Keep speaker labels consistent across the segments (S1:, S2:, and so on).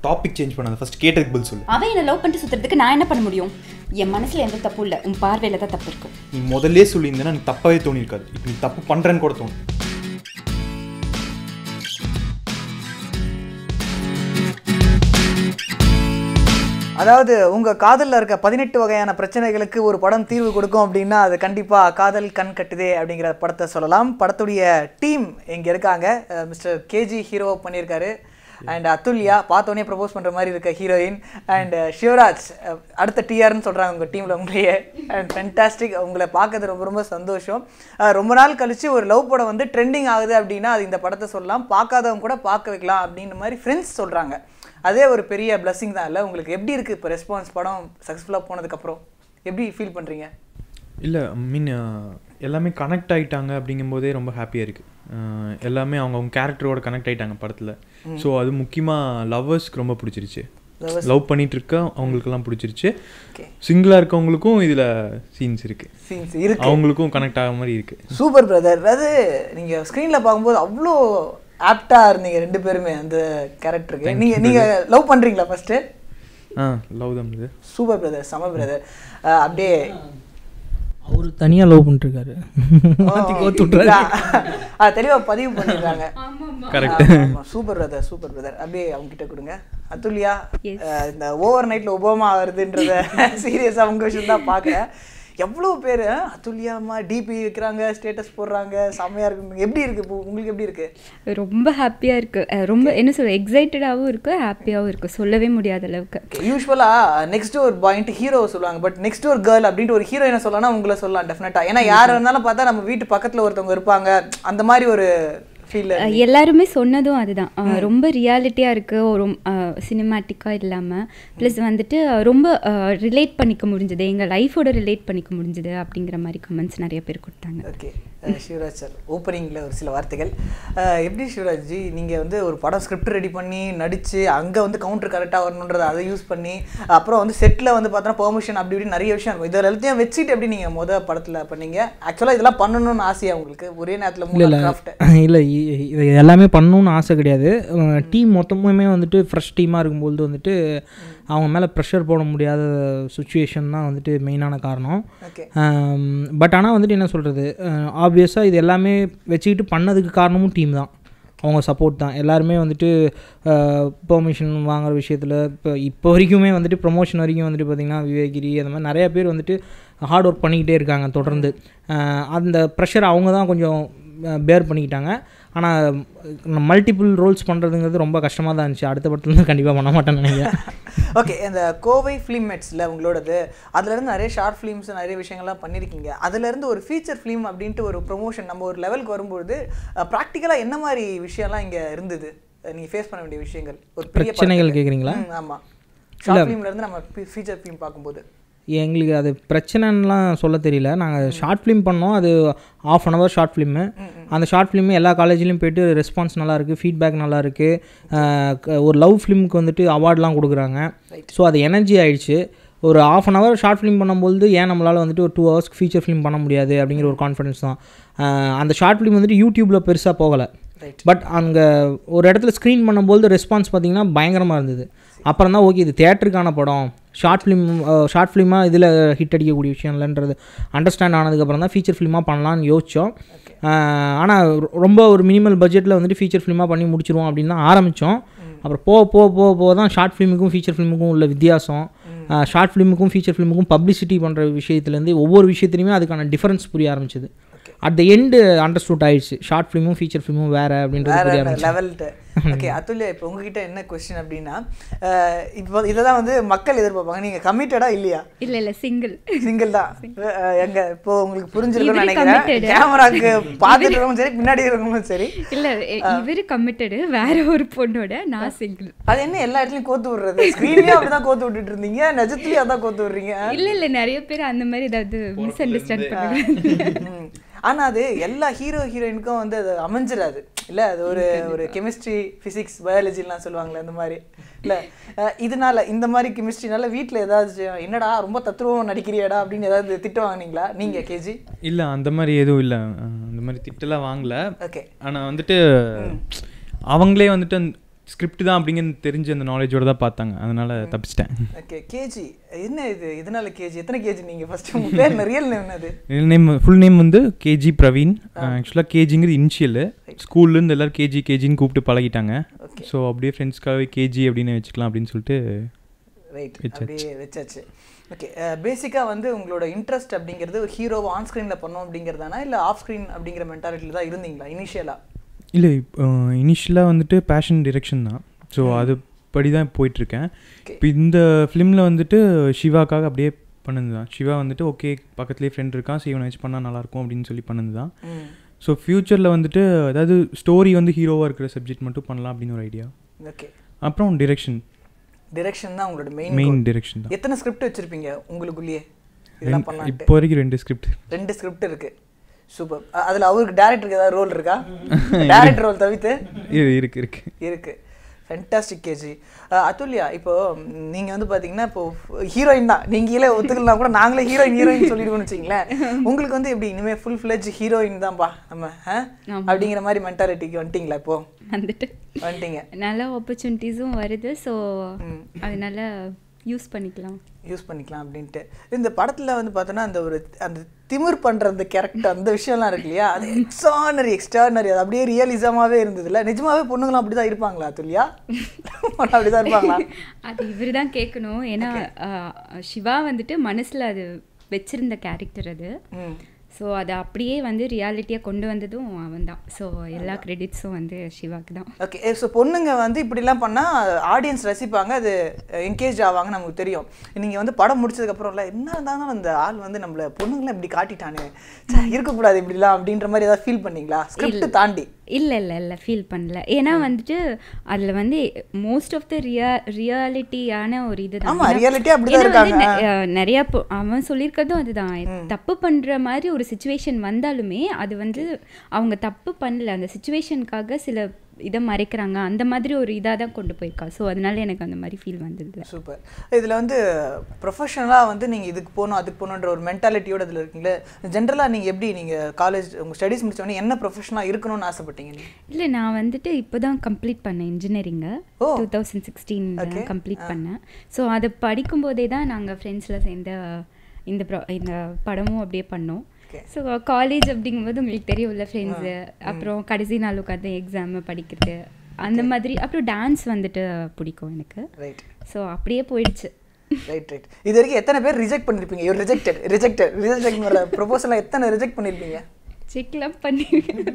S1: Topic change பண்ணாத first கேட்டதுக்கு பதில் சொல்லு
S2: அவன் என்ன லவ் பண்ணிட்டு சுத்துறதுக்கு நான் என்ன பண்ண முடியும் என் மனசுல எந்த தப்பும் இல்லை உன் பார்வையில தான் தப்பு இருக்கு
S1: நீ முதல்லே சொல்லியிருந்தேன்னா எனக்கு தப்பாவே தோணியிருக்காது இப்போ நீ தப்பு பண்ணுறேன்னு கூட தோணும்
S3: அதாவது உங்கள் காதலில் இருக்க பதினெட்டு வகையான பிரச்சனைகளுக்கு ஒரு படம் தீர்வு கொடுக்கும் அப்படின்னா அது கண்டிப்பாக காதல் கண் கட்டுதே அப்படிங்கிற படத்தை சொல்லலாம் படத்துடைய டீம் இங்கே இருக்காங்க மிஸ்டர் கேஜி ஹீரோ பண்ணியிருக்காரு அண்ட் அத்துல்யா பார்த்தோன்னே ப்ரப்போஸ் பண்ணுற மாதிரி இருக்க ஹீரோயின் அண்ட் சிவராஜ் அஹ், அடுத்த டிஆர்னு சொல்கிறாங்க உங்கள் டீமில் உங்களையே அண்ட் ஃபென்டாஸ்டிக் உங்களை பார்க்கறது ரொம்ப ரொம்ப சந்தோஷம் அஹ், ரொம்ப நாள் கழிச்சு ஒரு லவ் படம் வந்து ட்ரெண்டிங் ஆகுது அப்படின்னா அது இந்த படத்தை சொல்லலாம் பார்க்காதவங்க கூட பார்க்க வைக்கலாம் அப்படின்ற மாதிரி ஃப்ரெண்ட்ஸ் சொல்கிறாங்க அதே ஒரு பெரிய பிளஸ்ஸிங் தான் இல்லை உங்களுக்கு எப்படி இருக்குது இப்போ ரெஸ்பான்ஸ் படம் சக்ஸஸ்ஃபுல்லாக போனதுக்கப்புறம் எப்படி ஃபீல் பண்ணுறீங்க
S1: இல்லை மீன் எல்லாமே கனெக்ட் ஆகிட்டாங்க அப்படிங்கும்போதே ரொம்ப ஹாப்பியாக இருக்குது எல்லாமே அவங்க அவங்க கேரக்டரோட கனெக்ட் ஆகிட்டாங்க படத்தில் ஸோ அது முக்கியமாக லவ்வர்ஸ்க்கு ரொம்ப பிடிச்சிருச்சு லவ் பண்ணிட்டு இருக்க அவங்களுக்கெல்லாம் பிடிச்சிருச்சு
S3: ஓகே
S1: சிங்கிளாக இருக்கவங்களுக்கும் இதில் சீன்ஸ் இருக்குது
S3: சீன்ஸ் இருக்கு
S1: அவங்களுக்கும் கனெக்ட் ஆக மாதிரி இருக்குது
S3: சூப்பர் பிரதர் அதாவது நீங்கள் ஸ்க்ரீனில் பார்க்கும்போது அவ்வளோ ஆப்டாக இருந்தீங்க ரெண்டு பேருமே அந்த கேரக்டருக்கு நீங்கள் நீங்கள் லவ் பண்ணுறீங்களா ஃபஸ்ட்டு
S1: ஆ லவ் தான் இது
S3: சூப்பர் பிரதர் சம பிரதர் அப்படியே
S4: அவர் தனியாக லவ் பண்ணிட்டுருக்காரு மாற்றி கோத்து விட்றாரு
S3: ஆ தெளிவாக பதிவு பண்ணிடுறாங்க
S1: correct
S3: super brother super brother அப்படியே அவங்க கிட்ட கொடுங்க அதுல்யா அஹ், இந்த ஓவர் நைட்ல ஒபாமா வருதுன்றத சீரியஸாக உங்க விஷயம் தான் பார்க்குறேன் எவ்வளோ பேர் அதுல்யாமா டிபி வைக்கிறாங்க ஸ்டேட்டஸ் போடுறாங்க செம்மையா இருக்கு எப்படி இருக்கு இப்போ உங்களுக்கு எப்படி இருக்கு
S5: ரொம்ப ஹாப்பியாக இருக்குது ரொம்ப என்ன சொல்ற எக்ஸைட்டடாகவும் இருக்குது ஹாப்பியாகவும் இருக்குது சொல்லவே முடியாத அளவுக்கு
S3: யூஸ்வலாக நெக்ஸ்ட் ஒரு பாயிண்ட் ஹீரோ சொல்லுவாங்க பட் நெக்ஸ்ட் ஒரு கேர்ள் அப்படின்ட்டு ஒரு ஹீரோயினை சொல்லலாம் உங்களை சொல்லலாம் டெஃபினட்டா ஏன்னா யார் இருந்தாலும் பார்த்தா நம்ம வீட்டு பக்கத்துல ஒருத்தவங்க இருப்பாங்க அந்த மாதிரி ஒரு ஃபீல்
S5: அஹ் எல்லாருமே சொன்னதும் அதுதான் அஹ் ரொம்ப ரியாலிட்டியாக இருக்குது ஒரு சினிமேட்டிக்காக இல்லாமல் ப்ளஸ் வந்துட்டு அஹ் ரொம்ப ரிலேட் பண்ணிக்க முடிஞ்சது எங்கள் லைஃபோட ரிலேட் பண்ணிக்க முடிஞ்சது அப்படிங்கிற மாதிரி கமெண்ட்ஸ் நிறைய பேர் கொடுத்தாங்க
S3: ஓகே சிவராஜ் சார் ஓப்பனிங்கில் ஒரு சில வார்த்தைகள் அஹ், எப்படி சிவராஜ் ஜி நீங்கள் வந்து ஒரு படம் ஸ்கிரிப்ட் ரெடி பண்ணி நடித்து அங்கே வந்து கவுண்டர் கரெக்டாக வரணுன்றதை அதை யூஸ் பண்ணி அப்புறம் வந்து செட்டில் வந்து பார்த்தோன்னா பெர்மிஷன் அப்படி இப்படி நிறைய விஷயம் இருக்கும் இதில் எல்லாத்தையும் வச்சுட்டு எப்படி நீங்கள் முத படத்தில் பண்ணீங்க ஆக்சுவலாக இதெல்லாம் பண்ணணும்னு ஆசையா உங்களுக்கு ஒரே நேரத்தில் மூணு
S4: இல்லை
S3: கிராஃப்ட்
S4: இல்லை இது எல்லாமே பண்ணணும்னு ஆசை கிடையாது டீம் மொத்தமுமே வந்துட்டு ஃப்ரெஷ் டீமாக இருக்கும்போது வந்துட்டு அவங்க மேலே ப்ரெஷர் போட முடியாத சுச்சுவேஷன் தான் வந்துட்டு மெயினான காரணம்
S3: ஓகே
S4: பட் ஆனால் வந்துட்டு என்ன சொல்கிறது ஆப்வியஸாக இது எல்லாமே வச்சுக்கிட்டு பண்ணதுக்கு காரணமும் டீம் தான் அவங்க சப்போர்ட் தான் எல்லாருமே வந்துட்டு பெர்மிஷன் வாங்குற விஷயத்தில் இப்போ இப்போ வரைக்குமே வந்துட்டு ப்ரொமோஷன் வரைக்கும் வந்துட்டு பார்த்திங்கன்னா விவேகிரி அந்த மாதிரி நிறைய பேர் வந்துட்டு ஹார்ட் ஒர்க் பண்ணிக்கிட்டே இருக்காங்க தொடர்ந்து அஹ் அந்த ப்ரெஷர் அவங்க தான் கொஞ்சம் பேர் பண்ணிக்கிட்டாங்க ஆனால் மல்டிபிள் ரோல்ஸ் பண்ணுறதுங்கிறது ரொம்ப கஷ்டமாக தான் இருந்துச்சு அடுத்த படத்துலேருந்து கண்டிப்பாக பண்ண மாட்டேன்னு நினைக்கிறேன்
S3: ஓகே இந்த கோவை ஃபிலிம் மேட்ஸில் உங்களோடது அதுலேருந்து நிறைய ஷார்ட் ஃபிலிம்ஸ் நிறைய விஷயங்கள்லாம் பண்ணியிருக்கீங்க அதுலேருந்து ஒரு ஃபீச்சர் ஃபிலிம் அப்படின்ட்டு ஒரு ப்ரொமோஷன் நம்ம ஒரு லெவலுக்கு வரும்பொழுது ப்ராக்டிக்கலாக என்ன மாதிரி விஷயம்லாம் இங்கே இருந்தது நீங்கள் ஃபேஸ் பண்ண வேண்டிய விஷயங்கள் ஒரு பெரிய
S4: பிரச்சனைகள் கேட்குறீங்களா
S3: ஆமாம் ஷார்ட் ஃபிலிம்லேருந்து நம்ம ஃபீச்சர் ஃபிலிம் பார்க்கும்போது
S4: எங்களுக்கு அது பிரச்சனைலாம் சொல்ல தெரியல நாங்கள் ஷார்ட் ஃபிலிம் பண்ணோம் அது half an hour short film அந்த ஷார்ட் ஃபிலிம் எல்லா காலேஜ்லேயும் போயிட்டு ரெஸ்பான்ஸ் நல்லா இருக்குது ஃபீட்பேக் நல்லா இருக்குது ஒரு லவ் ஃபிலிமுக்கு வந்துட்டு அவார்ட்லாம் கொடுக்குறாங்க ஸோ அது எனர்ஜி ஆயிடுச்சு ஒரு half an hour short film பண்ணும்போது ஏன் நம்மளால் வந்துட்டு ஒரு டூ ஹவர்ஸ்க்கு ஃபீச்சர் ஃபிலிம் பண்ண முடியாது அப்படிங்கிற ஒரு கான்ஃபிடன்ஸ் தான் அஹ் அந்த ஷார்ட் ஃபிலிம் வந்துட்டு யூடியூப்பில் பெருசாக போகலை பட் அங்கே ஒரு இடத்துல ஸ்க்ரீன் பண்ணும்போது ரெஸ்பான்ஸ் பார்த்தீங்கன்னா பயங்கரமாக இருந்தது அப்புறம் தான் ஓகே இது தேட்டருக்கான படம் ஷார்ட் ஃபிலிம் ஷார்ட் ஃபிலிமாக இதில் ஹிட் அடிக்கக்கூடிய விஷயம் இல்லைன்றது அண்டர்ஸ்டாண்ட் ஆனதுக்கப்புறம் தான் ஃபீச்சர் ஃபிலிமாக பண்ணலான்னு யோசித்தோம் ஆனால் ரொம்ப ஒரு மினிமல் பட்ஜெட்டில் வந்துட்டு ஃபீச்சர் ஃபிலிமாக பண்ணி முடிச்சிருவோம் அப்படின்னு தான் ஆரம்பித்தோம் அப்புறம் போக போக போக போக தான் ஷார்ட் ஃபிலிமுக்கும் ஃபீச்சர் ஃபிலிமுக்கும் உள்ள வித்தியாசம் ஷார்ட் ஃபிலிமுக்கும் ஃபீச்சர் ஃபிலிமுக்கும் பப்ளிசிட்டி பண்ணுற விஷயத்துலேருந்து ஒவ்வொரு விஷயத்துலையுமே அதுக்கான டிஃபரன்ஸ் புரிய ஆரம்பிச்சது அட் த எண்டு அண்டர்ஸ்டூட் ஆயிடுச்சு ஷார்ட் ஃபிலிமும் ஃபீச்சர் ஃபிலிமும் வேறு அப்படின்றது புரிய
S3: வேற
S4: ஆரம்பிச்சு
S3: லெவல்ட்டு ஓகே அதுல்யா இப்போ உங்ககிட்ட என்ன கொஸ்டின் அப்படின்னா அஹ், இப்போ இதை தான் வந்து மக்கள் எதிர்பார்ப்பாங்க நீங்கள் கமிட்டடா இல்லையா
S5: இல்லை இல்லை சிங்கிள்
S3: சிங்கிள் தான் அஹ், எங்க இப்போ உங்களுக்கு புரிஞ்சிருக்கும்னு
S5: இவரு
S3: நினைக்கிறேன்
S5: committed.
S3: கேமராக்கு பார்த்துட்டு இருக்கவங்களும் சரி பின்னாடி இருக்கவங்களும் சரி
S5: இல்லை இவர் கமிட்டடு வேற ஒரு பொண்ணோட நான் சிங்கிள்
S3: அது என்ன எல்லா இடத்துலயும் கோத்து விடுறது ஸ்க்ரீன்லயும் அப்படிதான் கோத்து விட்டுட்டு இருந்தீங்க நிஜத்துலயும் அதான் கோத்து விடுறீங்க
S5: இல்லை இல்லை நிறைய பேர் அந்த மாதிரி ஏதாவது மிஸ் அண்டர்ஸ்டாண்ட் பண்ணுறாங்க
S3: ம். ஆனா அது எல்லா ஹீரோ ஹீரோயினுக்கும் வந்து அது அமைஞ்சிடாது இல்ல அது ஒரு ஒரு கெமிஸ்ட்ரி பிசிக்ஸ் பயாலஜிலாம் சொல்லுவாங்களே அந்த மாதிரி இல்ல அஹ், இதனால இந்த மாதிரி கெமிஸ்ட்ரினால வீட்ல ஏதாவது என்னடா ரொம்ப தத்துருவம் நடிக்கிறியாடா அப்படின்னு ஏதாவது திட்டு வாங்குனீங்களா நீங்க கேஜி
S1: இல்லை அந்த மாதிரி எதுவும் இல்லை அந்த மாதிரி திட்டெல்லாம் வாங்கல
S3: ஓகே
S1: ஆனால் வந்துட்டு அவங்களே வந்துட்டு அந்த- ஸ்கிரிப்ட் தான் அப்படிங்கிறது தெரிஞ்ச அந்த நாலேஜோட தான் பார்த்தாங்க அதனால தப்பிச்சிட்டேன்
S3: ஓகே கேஜி என்ன இது இதனால கேஜி எத்தனை கேஜி நீங்க ஃபர்ஸ்ட் உங்க பேர் ரியல் நேம் என்னது
S1: நேம் ஃபுல் நேம் வந்து கேஜி பிரவீன் ஆக்சுவலாக கேஜிங்கிறது இனிஷியல் ஸ்கூல்லேருந்து எல்லோரும் கேஜி கேஜின்னு கூப்பிட்டு பழகிட்டாங்க
S3: Okay.
S1: ஸோ அப்படியே ஃப்ரெண்ட்ஸ்க்காகவே கேஜி அப்படின்னு வச்சுக்கலாம் அப்படின்னு சொல்லிட்டு
S3: ரைட்
S1: வச்சாச்சு.
S3: அப்படியே வச்சாச்சு ஓகே பேசிக்காக வந்து உங்களோட இன்ட்ரெஸ்ட் அப்படிங்கிறது ஒரு ஹீரோவை ஆன் ஸ்க்ரீனில் பண்ணோம் அப்படிங்கிறதானா இல்லை ஆஃப் ஸ்க்ரீன் அப்படிங்கிற மென்டாலிட்டியில் தான் இருந்தீங்களா இனிஷியலாக
S1: இல்லை இனிஷியலாக வந்துட்டு பேஷன் டிரெக்ஷன் தான் ஸோ அது படி தான் போயிட்டுருக்கேன்
S3: Okay.
S1: இப்போ இந்த ஃபிலிமில் வந்துட்டு சிவாக்காக அப்படியே பண்ணது தான் சிவா வந்துட்டு ஓகே பக்கத்துலேயே ஃப்ரெண்ட் இருக்கான் ஸோ இவனை வச்சு பண்ணால் நல்லாயிருக்கும் அப்படின்னு சொல்லி பண்ணது தான் ஸோ ஃப்யூச்சரில் வந்துட்டு அதாவது ஸ்டோரி வந்து ஹீரோவாக இருக்கிற சப்ஜெக்ட் மட்டும் பண்ணலாம் அப்படின்னு ஒரு ஐடியா
S3: ஓகே
S1: அப்புறம் டிரெக்ஷன்
S3: டிரெக்ஷன் தான் உங்களோட மெயின்
S1: மெயின் டிரெக்ஷன் தான்
S3: எத்தனை ஸ்கிரிப்ட் வச்சிருப்பீங்க உங்களுக்குள்ளேயே இதெல்லாம் பண்ணலான்ட்டு
S1: இப்போ வரைக்கும் ரெண்டு ஸ்கிரிப்ட்
S3: ரெண்டு ஸ்கிரிப்ட் இருக்கு சூப்பர் அதில் அவருக்கு டேரக்டருக்கு ஏதாவது ரோல் இருக்கா டேரக்டர் ரோல் தவிர்த்து
S1: இருக்கு இருக்கு
S3: இருக்கு ஃபென்டாஸ்டிக் கேஜி அதுல்யா இப்போ ம், நீங்க வந்து பாத்தீங்கன்னா இப்போ ஹீரோயின் தான் நீங்களே ஒத்துக்கலாம் கூட நாங்களே ஹீரோயின் ஹீரோயின் சொல்லிடுவோம்னு வச்சுங்களேன் உங்களுக்கு வந்து எப்படி இனிமே ஃபுல் ஃபிளெஜ் ஹீரோயின் தான்ப்பா நம்ம ஆ? அப்படிங்கிற மாதிரி மென்டாலிட்டிக்கு வந்துட்டீங்களா இப்போ
S5: வந்துட்டு
S3: வந்துட்டீங்க
S5: நல்ல ஆப்பர்ச்சுனிட்டிஸும் வருது ஸோ அதனால யூஸ் பண்ணிக்கலாம்
S3: யூஸ் பண்ணிக்கலாம் அப்படின்ட்டு இந்த படத்துல வந்து பார்த்தோன்னா அந்த ஒரு அந்த திமிர் பண்ற அந்த கேரக்டர் அந்த விஷயம்லாம் இருக்கு இல்லையா அது எக்ஸ்ட்ரானரி எக்ஸ்ட்ரானரி அது அப்படியே ரியலிசமாவே இருந்ததுல நிஜமாவே பொண்ணுங்களும் அப்படிதான் இருப்பாங்களா துல்லியா அப்படிதான் இருப்பாங்களா
S5: அது இவர் தான் கேட்கணும் ஏன்னா ஆஹ், சிவா வந்துட்டு மனசில் அது வச்சிருந்த கேரக்டர் அது
S3: ம்
S5: ஸோ அதை அப்படியே வந்து ரியாலிட்டியாக கொண்டு வந்ததும் அவன் தான் ஸோ எல்லா கிரெடிட்ஸும் வந்து சிவாக்கு தான்
S3: ஓகே ஸோ பொண்ணுங்க வந்து இப்படிலாம் பண்ணால் ஆடியன்ஸ் ரசிப்பாங்க அது என்கேஜ் ஆவாங்க நமக்கு தெரியும் நீங்கள் வந்து படம் முடிச்சதுக்கப்புறம் இல்லை என்ன இருந்தாலும் அந்த ஆள் வந்து நம்மள பொண்ணுங்களாம் இப்படி காட்டிட்டானே ச்சே, இருக்கக்கூடாது இப்படிலாம் அப்படின்ற மாதிரி ஏதாவது ஃபீல் பண்ணீங்களா ஸ்கிரிப்ட் தாண்டி
S5: இல்லை இல்லை இல்லை ஃபீல் பண்ணல ஏன்னா வந்துட்டு அதில் வந்து மோஸ்ட் ஆஃப் த ரியா ரியாலிட்டியான ஒரு இது
S3: ஆமா, reality அப்படிதான் இருக்காங்க.
S5: நிறையா பொ- அவன் சொல்லியிருக்கிறதும் அதுதான் தப்பு பண்ணுற மாதிரி ஒரு சுச்சுவேஷன் வந்தாலுமே அது வந்து அவங்க தப்பு பண்ணல அந்த சுச்சுவேஷனுக்காக சில இதை மறைக்கிறாங்க அந்த மாதிரி ஒரு இதாக தான் கொண்டு போயிருக்கா ஸோ அதனால எனக்கு அந்த மாதிரி ஃபீல் வந்ததில்ல
S3: சூப்பர் இதில் வந்து ப்ரொஃபஷனலாக வந்து நீங்கள் இதுக்கு போகணும் அதுக்கு போகணுன்ற ஒரு மென்டாலிட்டியோட இதில் இருக்கீங்களே ஜென்ரலாக நீங்கள் எப்படி நீங்கள் காலேஜ் உங்கள் ஸ்டடீஸ் முடிச்சோடனே என்ன ப்ரொஃபஷனாக இருக்கணும்னு ஆசைப்பட்டீங்க நீங்க?
S5: இல்லை நான் வந்துட்டு இப்போ தான் கம்ப்ளீட் பண்ணேன் இன்ஜினியரிங்கை
S3: ஓ.
S5: Two thousand sixteen
S3: Okay.
S5: Complete பண்ணேன் ஸோ அதை படிக்கும்போதே தான் நாங்கள் ஃப்ரெண்ட்ஸில் சேர்ந்த இந்த ப்ரோ இந்த படமும் அப்படியே பண்ணோம்
S3: Okay.
S5: ஸோ காலேஜ் அப்படிங்கும்போது உங்களுக்கு தெரியும்ல ஃப்ரெண்ட்ஸு அப்புறம் கடைசி நாள் உட்காந்து எக்ஸாமு படிக்கிறது அந்த மாதிரி அப்புறம் டான்ஸ் வந்துட்டு பிடிக்கும் எனக்கு
S3: ரைட்
S5: ஸோ அப்படியே போயிடுச்சு
S3: ரைட் ரைட் இது வரைக்கும் எத்தனை பேர் ரிஜெக்ட் பண்ணியிருப்பீங்க யூ ரிஜெக்டட் ரிஜெக்டட் ரிஜெக்ட் ப்ரொபோசலாக எத்தனை ரிஜெக்ட் பண்ணியிருப்பீங்க
S5: செக்லாம் பண்ணி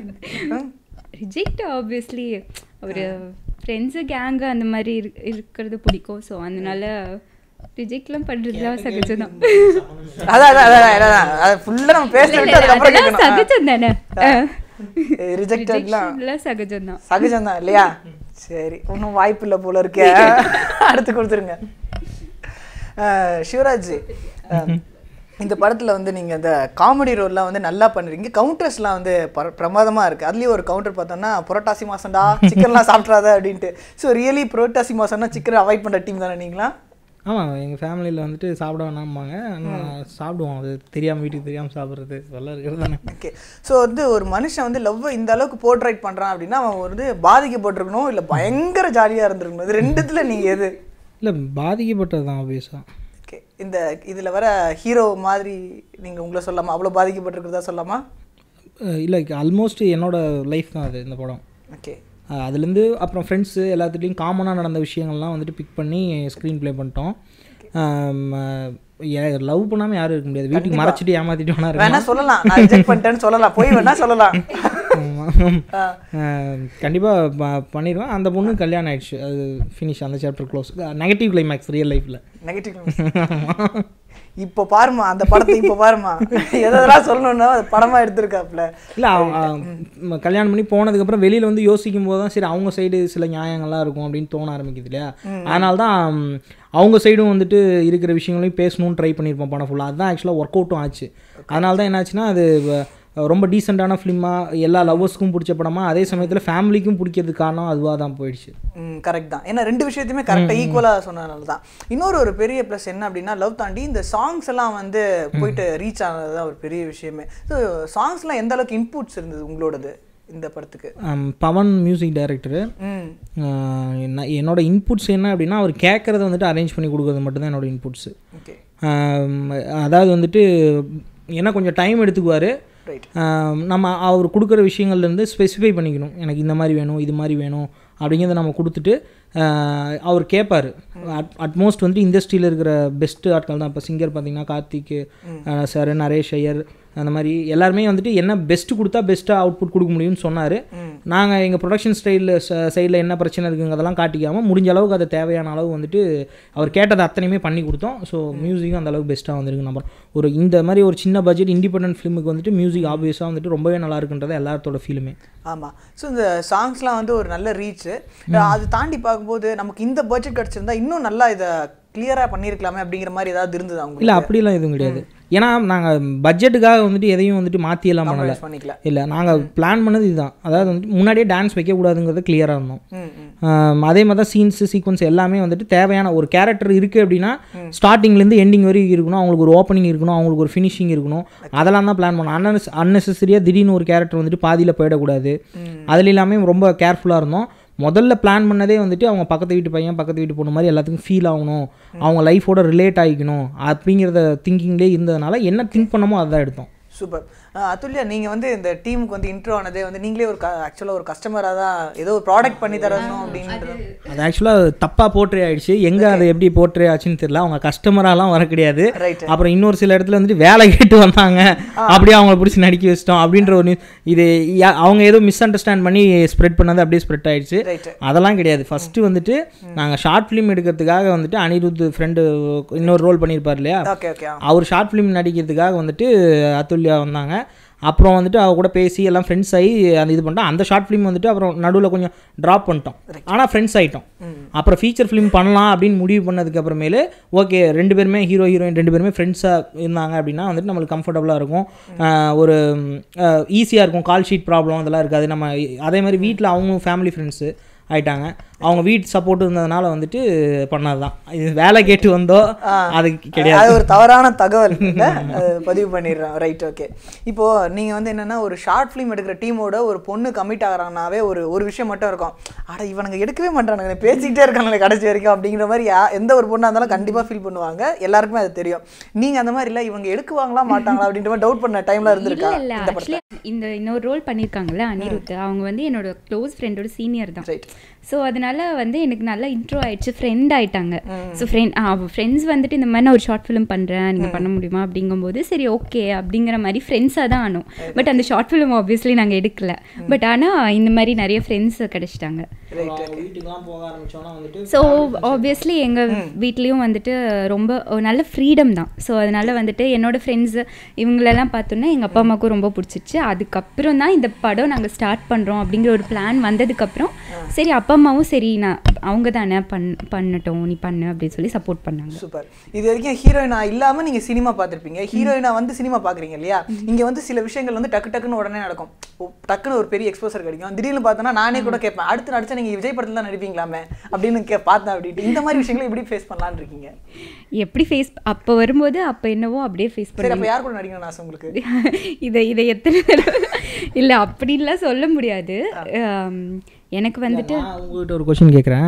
S5: ரிஜெக்ட் ஆப்வியஸ்லி ஒரு ஃப்ரெண்ட்ஸு கேங்கு அந்த மாதிரி இரு- இருக்கிறது பிடிக்கும் ஸோ அதனால ரிஜெக்ட்லாம் பண்ணுறதுலாம் சகஜம் தான்
S3: அதான் அதான் அதான் அதான் அது ஃபுல்லாக நம்ம பேச விட்டு அதுக்கப்புறம்
S5: அதெல்லாம்
S3: கேட்கணும்
S5: சகஜம் தானே
S3: ரிஜெக்டட்லாம்
S5: ரிஜெக்ஷன்லாம் சகஜம் தான்
S3: சகஜம் தான் இல்லையா சரி ஒன்றும் வாய்ப்பு இல்லை போல இருக்கே அடுத்து கொடுத்துருங்க அஹ், சிவராஜ் அஹ், இந்த படத்தில் வந்து நீங்கள் இந்த காமெடி ரோல்லாம் வந்து நல்லா பண்ணுறீங்க கவுண்டர்ஸ்லாம் வந்து பர பிரமாதமாக இருக்குது அதுலேயும் ஒரு கவுண்டர் பார்த்தோம்னா புரட்டாசி மாசம்டா சிக்கன்லாம் சாப்பிட்றாத அப்படின்ட்டு ஸோ ரியலி புரட்டாசி மாசம்னா சிக்கன் அவாய்ட் பண்ணுற டீம் தானே நீங்களா
S4: ஆமாம் எங்கள் ஃபேமிலியில் வந்துட்டு சாப்பிட வேணாம்பாங்க ஆனால் சாப்பிடுவோம் அது தெரியாமல் வீட்டுக்கு தெரியாமல் சாப்பிட்றது இதெல்லாம் இருக்கிறது தானே
S3: ஓகே ஸோ வந்து ஒரு மனுஷன் வந்து லவ் இந்த அளவுக்கு போர்ட்ரைட் பண்ணுறான் அப்படின்னா அவன் வந்து பாதிக்கப்பட்டிருக்கணும் இல்லை பயங்கர ஜாலியாக இருந்திருக்கணும் இது ரெண்டுத்துல நீங்கள் எது
S4: இல்லை பாதிக்கப்பட்டது தான் ஆப்வியஸாக
S3: ஓகே இந்த இதில் வர ஹீரோ மாதிரி நீங்கள் உங்களை சொல்லாமா அவ்வளோ பாதிக்கப்பட்டிருக்கிறதா சொல்லாமா
S4: இல்லை ஆல்மோஸ்ட் என்னோட லைஃப் தான் அது இந்த படம்
S3: ஓகே
S4: அஹ் அதுலேருந்து அப்புறம் ஃப்ரெண்ட்ஸு எல்லாத்துலேயும் காமனாக நடந்த விஷயங்கள்லாம் வந்துட்டு பிக் பண்ணி ஸ்க்ரீன் ப்ளே பண்ணிட்டோம் லவ் பண்ணாமல் யாரும் இருக்க முடியாது வீட்டுக்கு மறைச்சிட்டு ஏமாத்திட்டு வேணா
S3: வேணா
S4: இருக்கலாம்
S3: சொல்லலாம் நான் ரிஜெக்ட் பண்ணிட்டேன்னு சொல்லலாம் போய் வேணா சொல்லலாம்
S4: கண்டிப்பாக பண்ணிடுவேன் அந்த பொண்ணு கல்யாணம் ஆயிடுச்சு அது ஃபினிஷ் அந்த chapter close negative climax real லைஃப்பில்
S3: நெகட்டிவ் இப்போ பாருமா அந்த படத்தை இப்போ பாருமா எதெல்லாம் சொல்லணும்னா அது படமாக எடுத்திருக்காப்புல
S4: இல்லை அவங்க கல்யாணம் பண்ணி போனதுக்கப்புறம் வெளியில் வந்து யோசிக்கும் போது தான் சரி அவங்க சைடு சில நியாயங்கள்லாம் இருக்கும் அப்படின்னு தோண ஆரம்பிக்குது இல்லையா அதனால தான் ம், அவங்க சைடும் வந்துட்டு இருக்கிற விஷயங்களையும் பேசணும்னு ட்ரை பண்ணியிருப்போம் படம் ஃபுல்லாக அதுதான் ஆக்சுவலாக ஒர்க் அவுட்டும் ஆச்சு அதனால தான் என்னாச்சுன்னா அது வ- ரொம்ப டீசெண்டான ஃபிலிமாக எல்லா லவ்வர்ஸ்க்கும் பிடிச்ச படமா அதே சமயத்தில் ஃபேமிலிக்கும் பிடிக்கிறதுக்கு காரணம் அதுவாக தான் போயிடுச்சு
S3: ம் கரெக்ட் தான் ஏன்னா ரெண்டு விஷயத்தையுமே கரெக்டாக ஈக்குவலாக சொன்னதுனால தான் இன்னொரு ஒரு பெரிய ப்ளஸ் என்ன அப்படின்னா லவ் தாண்டி இந்த சாங்ஸ் எல்லாம் வந்து போயிட்டு ரீச் ஆனது தான் ஒரு பெரிய விஷயமே ஸோ சாங்ஸ்லாம் எந்த அளவுக்கு இன்புட்ஸ் இருந்தது உங்களோடது இந்த படத்துக்கு
S4: ஆம், பவன் மியூசிக் டைரக்டரு
S3: ம்
S4: என்னோட இன்புட்ஸ் என்ன அப்படின்னா அவர் கேட்குறத வந்துட்டு அரேஞ்ச் பண்ணி கொடுக்குறது மட்டும்தான் என்னோட இன்புட்ஸு
S3: ஓகே
S4: அதாவது வந்துட்டு ஏன்னா கொஞ்சம் டைம் எடுத்துக்குவார்
S3: ரைட்
S4: நம்ம அவர் கொடுக்குற விஷயங்கள்லேருந்து ஸ்பெசிஃபை பண்ணிக்கணும் எனக்கு இந்த மாதிரி வேணும் இது மாதிரி வேணும் அப்படிங்கிறத நம்ம கொடுத்துட்டு ஆஹ், அவர் கேட்பார் அட் அட்மோஸ்ட் வந்துட்டு இண்டஸ்ட்ரியில் இருக்கிற பெஸ்ட்டு ஆட்கள் தான் இப்போ சிங்கர் பார்த்தீங்கன்னா கார்த்திக் சார் நரேஷ் ஐயர் அந்த மாதிரி எல்லாருமே வந்துட்டு என்ன பெஸ்ட்டு கொடுத்தா பெஸ்ட்டாக அவுட்புட் கொடுக்க முடியும்னு சொன்னார் நாங்கள் எங்கள் ப்ரொடக்ஷன் ஸ்டைலில் சைடில் என்ன பிரச்சனை இருக்குங்கிறதெல்லாம் காட்டிக்காமல் முடிஞ்ச அளவுக்கு அது தேவையான அளவு வந்துட்டு அவர் கேட்டதை அத்தனையுமே பண்ணி கொடுத்தோம் ஸோ மியூசிக்கும் அந்த அளவுக்கு பெஸ்ட்டாக வந்திருக்கு நம்ம ஒரு இந்த மாதிரி ஒரு சின்ன பட்ஜெட் இண்டிபெண்டன்ட் ஃபிலிமுக்கு வந்துட்டு மியூசிக் ஆப்வியஸாக வந்துட்டு ரொம்பவே நல்லா இருக்குன்றது எல்லாத்தோட ஃபீலுமே
S3: ஆமாம் ஸோ இந்த சாங்ஸ்லாம் வந்து ஒரு நல்ல ரீச்சு அது தாண்டி பார்க்கும்போது நமக்கு இந்த பட்ஜெட் கிடச்சிருந்தா இன்னும் நல்லா இதை கிளியராக பண்ணியிருக்கலாமே அப்படிங்கிற மாதிரி ஏதாவது இருந்தது அவங்க
S4: இல்லை அப்படிலாம் எதுவும் கிடையாது ஏன்னா நாங்கள் பட்ஜெட்டுக்காக வந்துட்டு எதையும் வந்துட்டு மாற்றியெல்லாம் பண்ணலை
S3: பண்ணிக்கல
S4: இல்லை நாங்கள் பிளான் பண்ணது இதுதான் அதாவது வந்துட்டு முன்னாடியே டான்ஸ் வைக்கக்கூடாதுங்கிறது கிளியராக இருந்தோம்
S3: ம் ம்
S4: ஆம், அதே மாதிரி தான் சீன்ஸு சீக்வன்ஸ் எல்லாமே வந்துட்டு தேவையான ஒரு கேரக்டர் இருக்குது அப்படின்னா ஸ்டார்டிங்லேருந்து எண்டிங் வரைக்கும் இருக்கணும் அவங்களுக்கு ஒரு ஓப்பனிங் இருக்கணும் அவங்களுக்கு ஒரு ஃபினிஷிங் இருக்கணும் அதெல்லாம் தான் பிளான் பண்ணோம் அன்னெஸ் அன்னெசரியாக திடீர்னு ஒரு கேரக்டர் வந்துட்டு பாதியில் போயிடக்கூடாது அதில் எல்லாமே ரொம்ப கேர்ஃபுல்லாக இருந்தோம் முதல்ல பிளான் பண்ணதே வந்துட்டு அவங்க பக்கத்து வீட்டு பையன் பக்கத்து வீட்டு பொண்ணு மாதிரி எல்லாத்துக்கும் ஃபீல் ஆகணும் அவங்க லைஃபோட ரிலேட் ஆகிக்கணும் அப்படிங்கிறத திங்கிங்லேயே இருந்ததுனால என்ன திங்க் பண்ணமோ அதுதான் எடுத்தோம்
S3: சூப்பர் அதுல்யா நீங்கள் வந்து இந்த டீமுக்கு வந்து இன்ட்ரோ ஆனதே வந்து நீங்களே ஒரு ஆக்சுவலாக ஒரு கஸ்டமராக தான் ஏதோ ஒரு ப்ராடக்ட் பண்ணி தரணும் அப்படின்றது
S4: அது ஆக்சுவலாக தப்பாக போர்ட்ரே ஆயிடுச்சு எங்கே அது எப்படி போர்ட்ரே ஆச்சுன்னு தெரியல அவங்க கஸ்டமராலாம் வர கிடையாது
S3: Right.
S4: அப்புறம் இன்னொரு சில இடத்துல வந்துட்டு வேலை கேட்டு வந்தாங்க அப்படியே அவங்கள பிடிச்சி நடிக்க வச்சிட்டோம் அப்படின்ற ஒரு news- இது யா- அவங்க ஏதோ மிஸ் அண்டர்ஸ்டாண்ட் பண்ணி ஸ்ப்ரெட் பண்ணது அப்படியே ஸ்ப்ரெட் ஆயிடுச்சு
S3: ரைட்டு
S4: அதெல்லாம் கிடையாது ஃபர்ஸ்ட் வந்துட்டு நாங்கள் ஷார்ட் ஃபிலிம் எடுக்கிறதுக்காக வந்துட்டு அனிருத் ஃப்ரெண்டு இன்னொரு ரோல் பண்ணியிருப்பார் இல்லையா
S3: ஓகே ஓகே
S4: அவர் ஷார்ட் ஃபிலிம் நடிக்கிறதுக்காக வந்துட்டு அதுல்யா வந்தாங்க அப்புறம் வந்துட்டு அவ கூட பேசி எல்லாம் ஃப்ரெண்ட்ஸ் ஆகி அந்த இது பண்ணிட்டோம் அந்த ஷார்ட் ஃபிலிம் வந்துட்டு அப்புறம் நடுவில் கொஞ்சம் ட்ராப் பண்ணிட்டோம் ஆனால் ஃப்ரெண்ட்ஸ் ஆகிட்டோம் அப்புறம் ஃபீச்சர் ஃபிலிம் பண்ணலாம் அப்படின்னு முடிவு பண்ணதுக்கு அப்புறமேலு ஓகே ரெண்டு பேருமே ஹீரோ ஹீரோயின் ரெண்டு பேருமே ஃப்ரெண்ட்ஸாக இருந்தாங்க அப்படின்னா வந்துட்டு நம்மளுக்கு கம்ஃபர்டபுளாக இருக்கும் ஆஹ் ஒரு ஈஸியாக இருக்கும் கால் ஷீட் ப்ராப்ளம் அதெல்லாம் இருக்காது நம்ம அதே மாதிரி வீட்டில் அவங்க ஃபேமிலி ஃப்ரெண்ட்ஸு ஆயிட்டாங்க அவங்க வீட்டு சப்போர்ட் இருந்ததுனால வந்துட்டு பண்ணது தான் இது வேலை கேட்டு வந்தோ அது கிடையாது
S3: அது ஒரு தவறான தகவல் இல்ல? அது பதிவு பண்ணிடுறேன் ரைட் ஓகே இப்போ நீங்க வந்து என்னன்னா ஒரு ஷார்ட் ஃபிலிம் எடுக்கிற டீமோட ஒரு பொண்ணு கமிட் ஆகிறாங்கனாவே ஒரு ஒரு விஷயம் மட்டும் இருக்கும் அட இவனுங்க எடுக்கவே மாட்டானுங்க பேசிக்கிட்டே இருக்கானுங்க கடைசி வரைக்கும் அப்படிங்கிற மாதிரி யா- எந்த ஒரு பொண்ணா இருந்தாலும் கண்டிப்பா ஃபீல் பண்ணுவாங்க எல்லாருக்குமே அது தெரியும் நீங்க அந்த மாதிரி இல்ல இவங்க எடுக்குவாங்களா மாட்டாங்களா அப்படின்ற மாதிரி டவுட் பண்ண டைம்ல இருந்திருக்கா
S5: இல்ல இல்ல
S3: இந்த படத்துல
S5: ஆக்சுவலி இந்த இன்னொரு ரோல் பண்ணியிருக்காங்கல்ல அனிருத் அவங்க வந்து என்னோட க்ளோஸ் ஃப்ரெண்டோட சீனியர் தான்
S3: ரைட்
S5: ஸோ அதனால வந்து எனக்கு நல்லா இன்ட்ரோ ஆயிடுச்சு ஃப்ரெண்ட் ஆயிட்டாங்க ஸோ ஃப்ரெண்ட் ஃப்ரெண்ட்ஸ் வந்துட்டு இந்த மாதிரி நான் ஒரு ஷார்ட் ஃபிலிம் பண்ணுறேன் நீங்கள் பண்ண முடியுமா அப்படிங்கும்போது சரி ஓகே அப்படிங்கிற மாதிரி ஃப்ரெண்ட்ஸாக தான் ஆனோம் பட் அந்த ஷார்ட் ஃபிலிம் ஆப்வியஸ்லி நாங்கள் எடுக்கல பட் ஆனால் இந்த மாதிரி நிறைய ஃப்ரெண்ட்ஸ் கிடைச்சிட்டாங்க
S4: வீட்டுக்குலாம் போக ஆரம்பிச்சோன்னா வந்துட்டு
S5: ஸோ ஆப்வியஸ்லி எங்கள் வீட்லேயும் வந்துட்டு ரொம்ப ஒரு நல்ல ஃப்ரீடம் தான் ஸோ அதனால வந்துட்டு என்னோட ஃப்ரெண்ட்ஸு இவங்களெல்லாம் பார்த்தோன்னா எங்கள் அப்பா அம்மாவுக்கும் ரொம்ப பிடிச்சிச்சு அதுக்கப்புறம் தான் இந்த படம் நாங்கள் ஸ்டார்ட் பண்ணுறோம் அப்படிங்கிற ஒரு பிளான் வந்ததுக்கப்புறம் சரி அப்பா அம்மாவும் சரி நான் அவங்க தானே பண் பண்ணட்டும் நீ பண்ணு அப்படின்னு சொல்லி சப்போர்ட் பண்ணாங்க
S3: சூப்பர் இது வரைக்கும் ஹீரோயினா இல்லாம நீங்க சினிமா பார்த்திருப்பீங்க ஹீரோயினா வந்து சினிமா பாக்குறீங்க இல்லையா இங்க வந்து சில விஷயங்கள் வந்து டக்கு டக்குன்னு உடனே நடக்கும் ஓ, டக்குன்னு ஒரு பெரிய எக்ஸ்போசர் கிடைக்கும் திடீர்னு பார்த்தோன்னா நானே கூட கேட்பேன் அடுத்து நடிச்சா நீங்க விஜய் படத்துல தான் நடிப்பீங்களாமே அப்படின்னு கே பார்த்தேன் அப்படின்ட்டு இந்த மாதிரி விஷயங்களை எப்படி ஃபேஸ் பண்ணலாம்னு இருக்கீங்க
S5: எப்படி ஃபேஸ் அப்போ வரும்போது அப்போ என்னவோ அப்படியே ஃபேஸ்
S3: சரி
S5: பண்ணி
S3: அப்ப யார் கூட நடிக்கணும்னு ஆசை உங்களுக்கு
S5: இதை இதை எத்தனை தடவை இல்லை அப்படின்லாம் சொல்ல முடியாது ஆம், எனக்கு வந்துட்டு
S4: நான் உங்ககிட்ட ஒரு கொஷின் கேட்குறேன்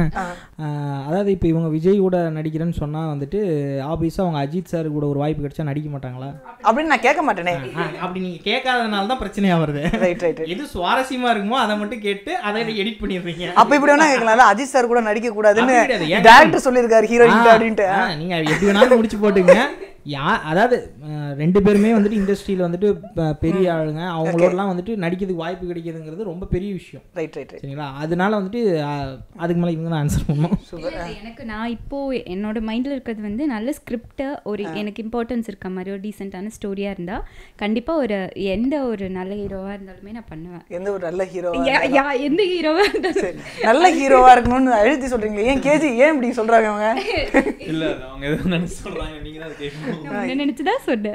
S4: அதாவது இப்போ இவங்க விஜய் கூட நடிக்கிறேன்னு சொன்னால் வந்துட்டு ஆபீஸாக அவங்க அஜித் சார் கூட ஒரு வாய்ப்பு கிடைச்சா நடிக்க மாட்டாங்களா
S3: அப்படின்னு நான் கேட்க மாட்டேனே
S4: ஆ, அப்படி நீங்கள் கேட்காதனால தான் பிரச்சனையாக வருது
S3: ரைட் ரைட்
S4: எது சுவாரஸ்யமாக இருக்குமோ அதை மட்டும் கேட்டு அதை எடிட் பண்ணிடுறீங்க
S3: அப்ப இப்படி வேணா கேட்கலாம்ல அஜித் சார் கூட நடிக்க கூடாதுன்னு
S4: அப்படி கிடையாது. ஏன்
S3: டேரக்டர் சொல்லியிருக்காரு ஹீரோயின் அப்படின்ட்டு
S4: ஆ, நீங்க எப்படி வேணாலும் முடிச்சு போட்டுங்க யா அதாவது அஹ், ரெண்டு பேருமே வந்துட்டு இண்டஸ்ட்ரியில் வந்துட்டு ப- பெரிய ஆளுங்க அவங்களோடலாம் வந்துட்டு நடிக்கிறதுக்கு வாய்ப்பு கிடைக்கிறதுங்கிறது ரொம்ப பெரிய விஷயம்
S3: ரைட் ரைட் ரைட்
S4: சரிங்களா அதனால வந்துட்டு அஹ், அதுக்கு மேலே இவங்க தான் ஆன்சர் பண்ணணும்
S5: இல்ல, இல்ல, எனக்கு நான் இப்போ என்னோட மைண்டில் இருக்கிறது வந்து நல்ல ஸ்கிரிப்டை ஒரு எனக்கு இம்பார்ட்டன்ஸ் இருக்க மாதிரி ஒரு டீசெண்டான ஸ்டோரியாக இருந்தால் கண்டிப்பாக ஒரு எந்த ஒரு நல்ல ஹீரோவாக இருந்தாலுமே நான் பண்ணுவேன்
S3: எந்த ஒரு நல்ல ஹீரோ
S5: யா- யா- எந்த ஹீரோவாக இருந்தாலும்
S3: நல்ல ஹீரோவா இருக்கணும்னு அழுத்தி சொல்றீங்களே ஏன் கேஜி ஏன் இப்படி சொல்றாங்க அவங்க
S1: இல்லை அது அவங்க எதுவும் நினச்சி சொல்கிறாங்க நீங்கள் தான் கேட்கணும்
S5: நான் நினச்சி தான் சொன்னேன்